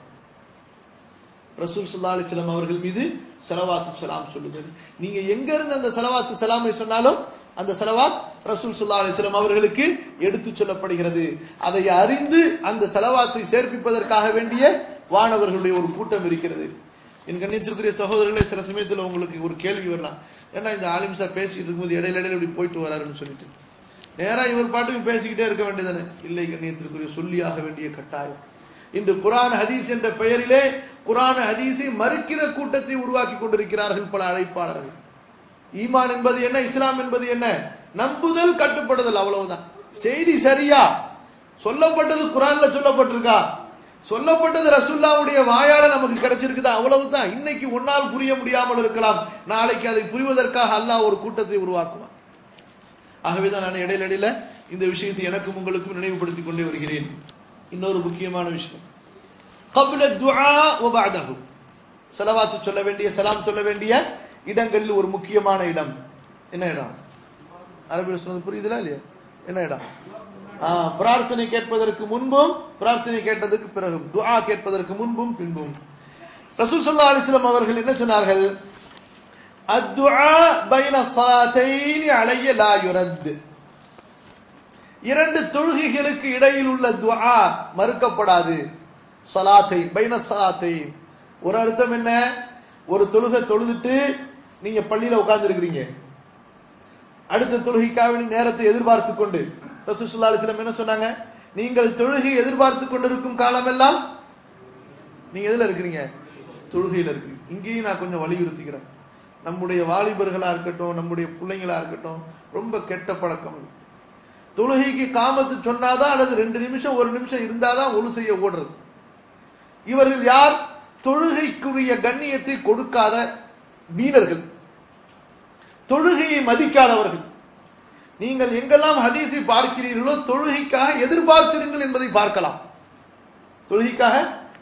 ரசூல் சுல்லா அலிஸ்லாம் அவர்கள் மீது செலவாத்து சலாம் சொல்லுதல் நீங்க எங்க இருந்து அந்த செலவாத்து சலாமை சொன்னாலும் அந்த செலவாத் ரசூல் சுல்லா அலிஸ்லாம் அவர்களுக்கு எடுத்து சொல்லப்படுகிறது அதை அறிந்து அந்த செலவாத்தை சேர்ப்பிப்பதற்காக வேண்டிய வானவர்களுடைய ஒரு கூட்டம் இருக்கிறது என் கண்ணியத்திற்குரிய சகோதரர்களே சில சமயத்தில் உங்களுக்கு ஒரு கேள்வி வரலாம் ஏன்னா இந்த ஆலிம் சார் பேசிட்டு இருக்கும்போது இடையில இடையில இப்படி போயிட்டு வராருன்னு சொல்லிட்டு நேரா இவர் பாட்டுக்கு பேசிக்கிட்டே இருக்க வேண்டியதானே இல்லை கண்ணியத்திற்குரிய சொல்லியாக வேண்டிய கட்டாயம் இன்று குரான் ஹதீஸ் என்ற பெயரிலே குரான் ஹதீஸை மறுக்கிற கூட்டத்தை உருவாக்கி கொண்டிருக்கிறார்கள் பல அழைப்பாளர்கள் ஈமான் என்பது என்ன இஸ்லாம் என்பது என்ன நம்புதல் கட்டுப்படுதல் அவ்வளவுதான் செய்தி சரியா சொல்லப்பட்டது குரான்ல சொல்லப்பட்டிருக்கா சொல்லப்பட்டது ரசுல்லாவுடைய வாயால நமக்கு கிடைச்சிருக்குதா அவ்வளவுதான் இன்னைக்கு ஒன்னால் புரிய முடியாமல் இருக்கலாம் நாளைக்கு அதை புரிவதற்காக அல்லாஹ் ஒரு கூட்டத்தை உருவாக்குவான் ஆகவேதான் நான் இடையில இடையில இந்த விஷயத்தை எனக்கும் உங்களுக்கும் நினைவுபடுத்திக் கொண்டே வருகிறேன் இன்னொரு முக்கியமான விஷயம் கபில துஆ வபஅதஹு ஸலவாத்து சொல்ல வேண்டிய சலாம் சொல்ல வேண்டிய இடங்களில் ஒரு முக்கியமான இடம் என்ன இடம் அரபியில் சொன்னது புரியுதுல இல்லையா என்ன இடம் பிரார்த்தனை கேட்பதற்கு முன்பும் பிரார்த்தனை கேட்டதற்கு பிறகு துஆ கேட்பதற்கு முன்பும் பின்பும் ரசூல் ஸல்லல்லாஹு அலைஹி வஸல்லம் அவர்கள் என்ன சொன்னார்கள் அத்துஆ பைன ஸலாத்தைனி அலைய லா யுரத் இரண்டு தொழுகைகளுக்கு இடையில் உள்ள துஆ மறுக்கப்படாது சலாத்தை பைன சலாத்தை ஒரு அர்த்தம் என்ன ஒரு தொழுகை தொழுதுட்டு நீங்க பள்ளியில உட்கார்ந்து இருக்கிறீங்க அடுத்த தொழுகைக்காக நேரத்தை எதிர்பார்த்து கொண்டு ரசூசுல்லாஸ்லம் என்ன சொன்னாங்க நீங்கள் தொழுகை எதிர்பார்த்து கொண்டிருக்கும் காலமெல்லாம் நீங்க எதுல இருக்கிறீங்க தொழுகையில இருக்கு இங்கேயும் நான் கொஞ்சம் வலியுறுத்திக்கிறேன் நம்முடைய வாலிபர்களா இருக்கட்டும் நம்முடைய பிள்ளைங்களா இருக்கட்டும் ரொம்ப கெட்ட பழக்கம் இது தொழுகைக்கு காமத்து சொன்னாதான் அல்லது ரெண்டு நிமிஷம் ஒரு நிமிஷம் இருந்தாதான் ஒழு செய்ய ஓடுறது இவர்கள் யார் தொழுகைக்குரிய கண்ணியத்தை கொடுக்காத வீரர்கள் தொழுகையை மதிக்காதவர்கள் நீங்கள் எங்கெல்லாம் ஹதீஸை பார்க்கிறீர்களோ தொழுகைக்காக எதிர்பார்த்திருங்கள் என்பதை பார்க்கலாம் தொழுகைக்காக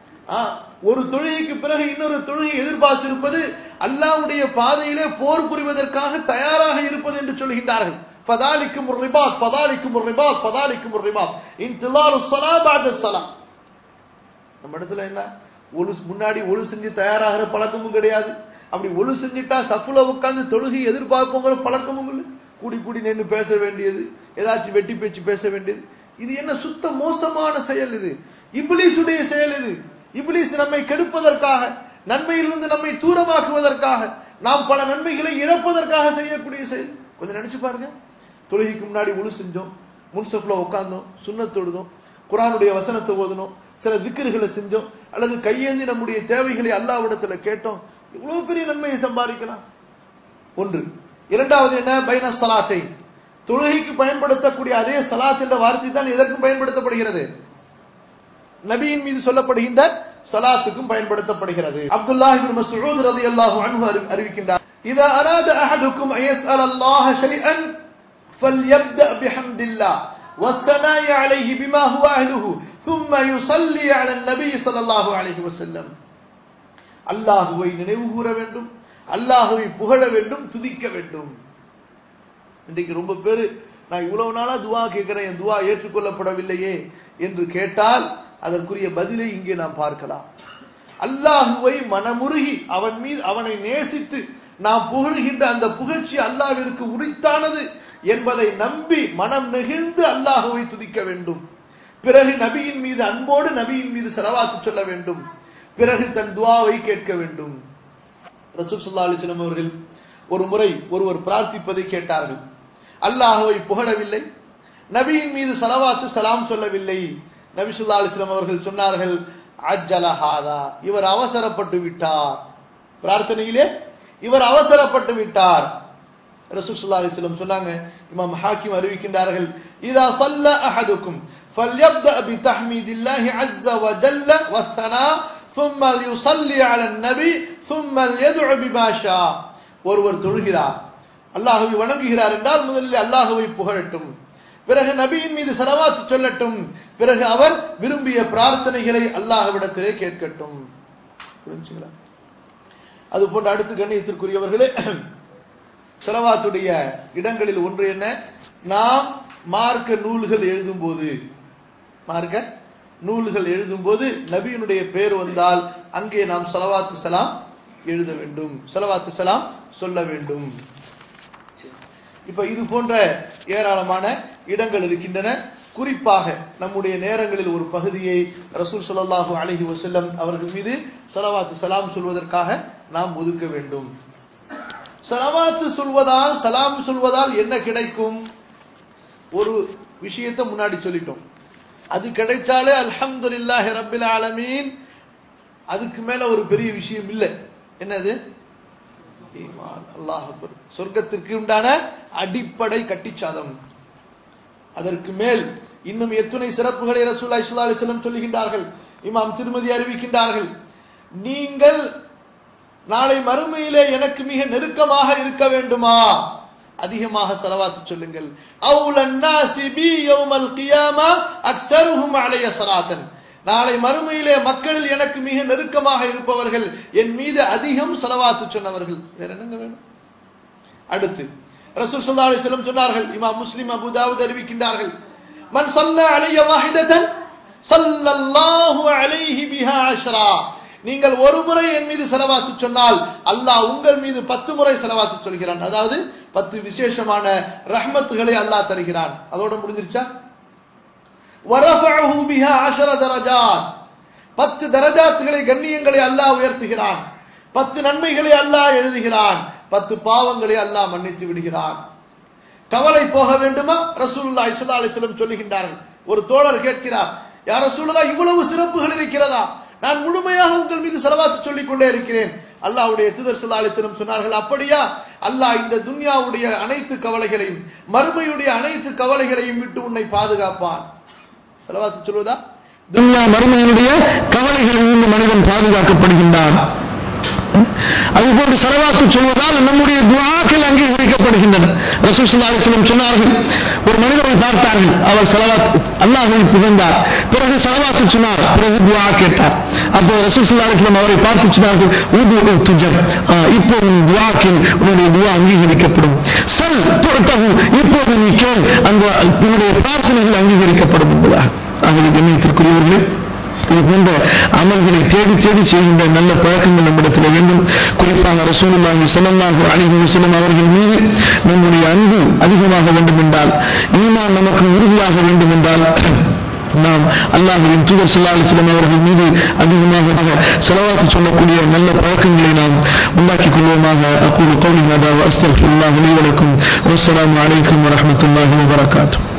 ஒரு தொழுகைக்கு பிறகு இன்னொரு தொழுகை எதிர்பார்த்திருப்பது அல்லாவுடைய பாதையிலே போர் புரிவதற்காக தயாராக இருப்பது என்று சொல்கின்றார்கள் فذلكم الرباط فذلكم الرباط فذلكم الرباط انتظار الصلاه بعد الصلاه நம்ம இடத்துல என்ன ஒழு முன்னாடி ஒழு செஞ்சு தயாராகிற பழக்கமும் கிடையாது அப்படி ஒழு செஞ்சுட்டா சப்புல உட்கார்ந்து தொழுகை எதிர்பார்ப்போங்கிற பழக்கமும் இல்லை கூடி கூடி நின்று பேச வேண்டியது ஏதாச்சும் வெட்டி பேச்சு பேச வேண்டியது இது என்ன சுத்த மோசமான செயல் இது இப்லீஸுடைய செயல் இது இப்லீஸ் நம்மை கெடுப்பதற்காக நன்மையிலிருந்து நம்மை தூரமாக்குவதற்காக நாம் பல நன்மைகளை இழப்பதற்காக செய்யக்கூடிய செயல் கொஞ்சம் நினைச்சு பாருங்க தொழுகைக்கு முன்னாடி உழு செஞ்சோம் முன்சப்ல உட்கார்ந்தோம் சுண்ணத்தொழுதோம் குரானுடைய வசனத்தை ஓதணும் சில திக்கர்களை செஞ்சோம் அல்லது கையேந்தி நம்முடைய தேவைகளை அல்லாவிடத்துல கேட்டோம் இவ்வளவு பெரிய நன்மையை சம்பாதிக்கலாம் ஒன்று இரண்டாவது என்ன பைன சலாத்தை தொழுகைக்கு பயன்படுத்தக்கூடிய அதே சலாத் என்ற வார்த்தை தான் எதற்கும் பயன்படுத்தப்படுகிறது நபியின் மீது சொல்லப்படுகின்ற சலாத்துக்கும் பயன்படுத்தப்படுகிறது அப்துல்லாஹ் இப்னு மஸ்ஊத் ரலியல்லாஹு அன்ஹு அறிவிக்கின்றார் இதா அராத அஹதுக்கும் அயஸ்அல் அல்லாஹ ஷைஅன் فليبدأ بحمد الله والثناء عليه بما هو أهله ثم يصلي على النبي صلى الله عليه وسلم அல்லாஹுவை நினைவு கூற வேண்டும் அல்லாஹுவை புகழ வேண்டும் துதிக்க வேண்டும் இன்றைக்கு ரொம்ப பேரு நான் இவ்வளவு நாளா துவா கேட்கிறேன் என் துவா ஏற்றுக்கொள்ளப்படவில்லையே என்று கேட்டால் அதற்குரிய பதிலை இங்கே நாம் பார்க்கலாம் அல்லாஹுவை மனமுருகி அவன் மீது அவனை நேசித்து நாம் புகழ்கின்ற அந்த புகழ்ச்சி அல்லாவிற்கு உரித்தானது என்பதை நம்பி மனம் நெகிழ்ந்து அல்லாஹுவை துதிக்க வேண்டும் பிறகு நபியின் மீது அன்போடு நபியின் மீது செலவாக்கு சொல்ல வேண்டும் பிறகு தன் துவாவை கேட்க வேண்டும் ரசூல் சுல்லா அலிஸ்லம் அவர்கள் ஒரு முறை ஒருவர் பிரார்த்திப்பதை கேட்டார்கள் அல்லாஹுவை புகழவில்லை நபியின் மீது சலவாத்து சலாம் சொல்லவில்லை நபி சுல்லா அலிஸ்லாம் அவர்கள் சொன்னார்கள் அஜலஹாதா இவர் அவசரப்பட்டு விட்டார் பிரார்த்தனையிலே இவர் அவசரப்பட்டு விட்டார் ரசூல் சுல்லா அலிஸ்லம் சொன்னாங்க இமாம் ஹாக்கிம் அறிவிக்கின்றார்கள் இதா சல்ல அஹதுக்கும் فليبدأ بتحميد الله عز وجل والثناء ثم ليصلي على النبي ثم ليدعو بما شاء ஒருவர் தொழுகிறார் அல்லாஹுவை வணங்குகிறார் என்றால் முதலில் அல்லாஹுவை புகழட்டும் பிறகு நபியின் மீது செலவாத்து சொல்லட்டும் பிறகு அவர் விரும்பிய பிரார்த்தனைகளை அல்லாஹ்விடத்திலே கேட்கட்டும் புரிஞ்சுங்களா அது போன்ற அடுத்து கண்ணியத்திற்குரியவர்களே செலவாத்துடைய இடங்களில் ஒன்று என்ன நாம் மார்க்க நூல்கள் எழுதும் போது மார்க்க நூல்கள் எழுதும் போது நபியினுடைய பேர் வந்தால் அங்கே நாம் செலவாத்து சலாம் எழுத வேண்டும் செலவாத்து சலாம் சொல்ல வேண்டும் இப்ப இது போன்ற ஏராளமான இடங்கள் இருக்கின்றன குறிப்பாக நம்முடைய நேரங்களில் ஒரு பகுதியை ரசூல் ஸல்லல்லாஹு அலைஹி வஸல்லம் அவர்கள் மீது ஸலவாத்து சலாம் சொல்வதற்காக நாம் ஒதுக்க வேண்டும் ஸலவாத்து சொல்வதால் சலாம் சொல்வதால் என்ன கிடைக்கும் ஒரு விஷயத்தை முன்னாடி சொல்லிட்டோம் அது கிடைச்சாலே அல்ஹம்துலில்லாஹி ரப்பில் ஆலமீன் அதுக்கு மேல ஒரு பெரிய விஷயம் இல்லை என்னது ஈமான் அல்லாஹ் அக்பர் சொர்க்கத்திற்கு உண்டான அடிப்படை கட்டிச்சாதம் அதற்கு மேல் இன்னும் எத்துணை சிறப்புகளை ரசூலுல்லாஹி ஸல்லல்லாஹு அலைஹி வஸல்லம் சொல்லுகின்றார்கள் இமாம் திருமதி அறிவிக்கின்றார்கள் நீங்கள் நாளை மறுமையிலே எனக்கு மிக நெருக்கமாக இருக்க வேண்டுமா அதிகமாக செலவாத்து சொல்லுங்கள் அவுலன் நாசி பி யௌமல் கியாமா அக்தருஹும் அலைய ஸலாத்தன் நாளை மறுமையிலே மக்களில் எனக்கு மிக நெருக்கமாக இருப்பவர்கள் என் மீது அதிகம் செலவாத்து சொன்னவர்கள் வேற என்னங்க வேணும் அடுத்து ரசூல் ஸல்லல்லாஹு அலைஹி வஸல்லம் சொன்னார்கள் இமாம் முஸ்லிம் அபூ தாவூத் அறிவிக்கின்றார்கள் மன் ஸல்ல அலைய வாஹிததன் ஸல்லல்லாஹு அலைஹி பிஹா அஷ்ரா நீங்கள் ஒரு முறை என் மீது செலவாத்து சொன்னால் அல்லாஹ் உங்கள் மீது பத்து முறை செலவாத்து சொல்கிறான் அதாவது பத்து விசேஷமான ரஹ்மத்துகளை அல்லாஹ் தருகிறான் அதோட முடிஞ்சிருச்சா வரஃபஅஹு பிஹா அஷர தரஜாத் பத்து தரஜாத்துகளை கண்ணியங்களை அல்லாஹ் உயர்த்துகிறான் பத்து நன்மைகளை அல்லாஹ் எழுதுகிறான் பத்து பாவங்களை அல்லாஹ் மன்னித்து விடுகிறான் கவலை போக வேண்டுமா ரசூலுல்லாஹி ஸல்லல்லாஹு அலைஹி வஸல்லம் சொல்லுகின்றார்கள் ஒரு தோழர் கேட்கிறார் யார் ரசூலுல்லாஹ் இவ்வளவு சிறப்புகள் இருக்கிறதா நான் முழுமையாக உங்கள் மீது செலவாத்து சொல்லிக் கொண்டே இருக்கிறேன் அல்லாஹ்வுடைய தூதர் ஸல்லல்லாஹு அலைஹி வஸல்லம் சொன்னார்கள் அப்படியா அல்லாஹ் இந்த துன்யாவுடைய அனைத்து கவலைகளையும் மறுமையுடைய அனைத்து கவலைகளையும் விட்டு உன்னை பாதுகாப்பான் செலவாத்து சொல்வதா துன்யா மறுமையினுடைய கவலைகளில் இருந்து மனிதன் பாதுகாக்கப்படுகின்றான் அதுபோன்று செலவாத்து சொல்வதால் நம்முடைய துவாக்கள் அங்கீகரிக்கப்படுகின்றன ரசூசுல்லா அலிஸ்லம் சொன்னார்கள் ஒரு மனிதரை பார்த்தார்கள் அவர் செலவாத் அல்லாஹை புகழ்ந்தார் பிறகு செலவாத்து சொன்னார் பிறகு துவா கேட்டார் அப்போ ரசூசுல்லா அலிஸ்லம் அவரை பார்த்து சொன்னார்கள் ஊது துஜர் இப்போ உன் துவாக்கில் உன்னுடைய துவா அங்கீகரிக்கப்படும் செல் பொறுத்தகு இப்போது நீ கேள் அந்த உன்னுடைய பிரார்த்தனைகள் அங்கீகரிக்கப்படும் என்பதாக ஆகவே கண்ணியத்திற்குரியவர்களே இது போன்ற அமல்களை தேடி தேடி செய்கின்ற நல்ல பழக்கங்கள் நம்மிடத்தில் வேண்டும் குறிப்பாக ரசூலுல்லாஹி ஸல்லல்லாஹு அலைஹி வஸல்லம் அவர்கள் மீது நம்முடைய அன்பு அதிகமாக வேண்டும் என்றால் ஈமான் நமக்கு உறுதியாக வேண்டும் என்றால் நாம் அல்லாஹுவின் தூதர் ஸல்லல்லாஹு அலைஹி வஸல்லம் அவர்கள் மீது அதிகமாக செலவாத்து சொல்லக்கூடிய நல்ல பழக்கங்களை நாம் உண்டாக்கிக் கொள்வோமாக அக்கூறு கௌலி ஹாதா வஸ்தக்ஃபிருல்லாஹ் லி வலக்கும் வஸ்ஸலாமு அலைக்கும் வரஹ்மத்துல்லாஹி வபரகாத்துஹு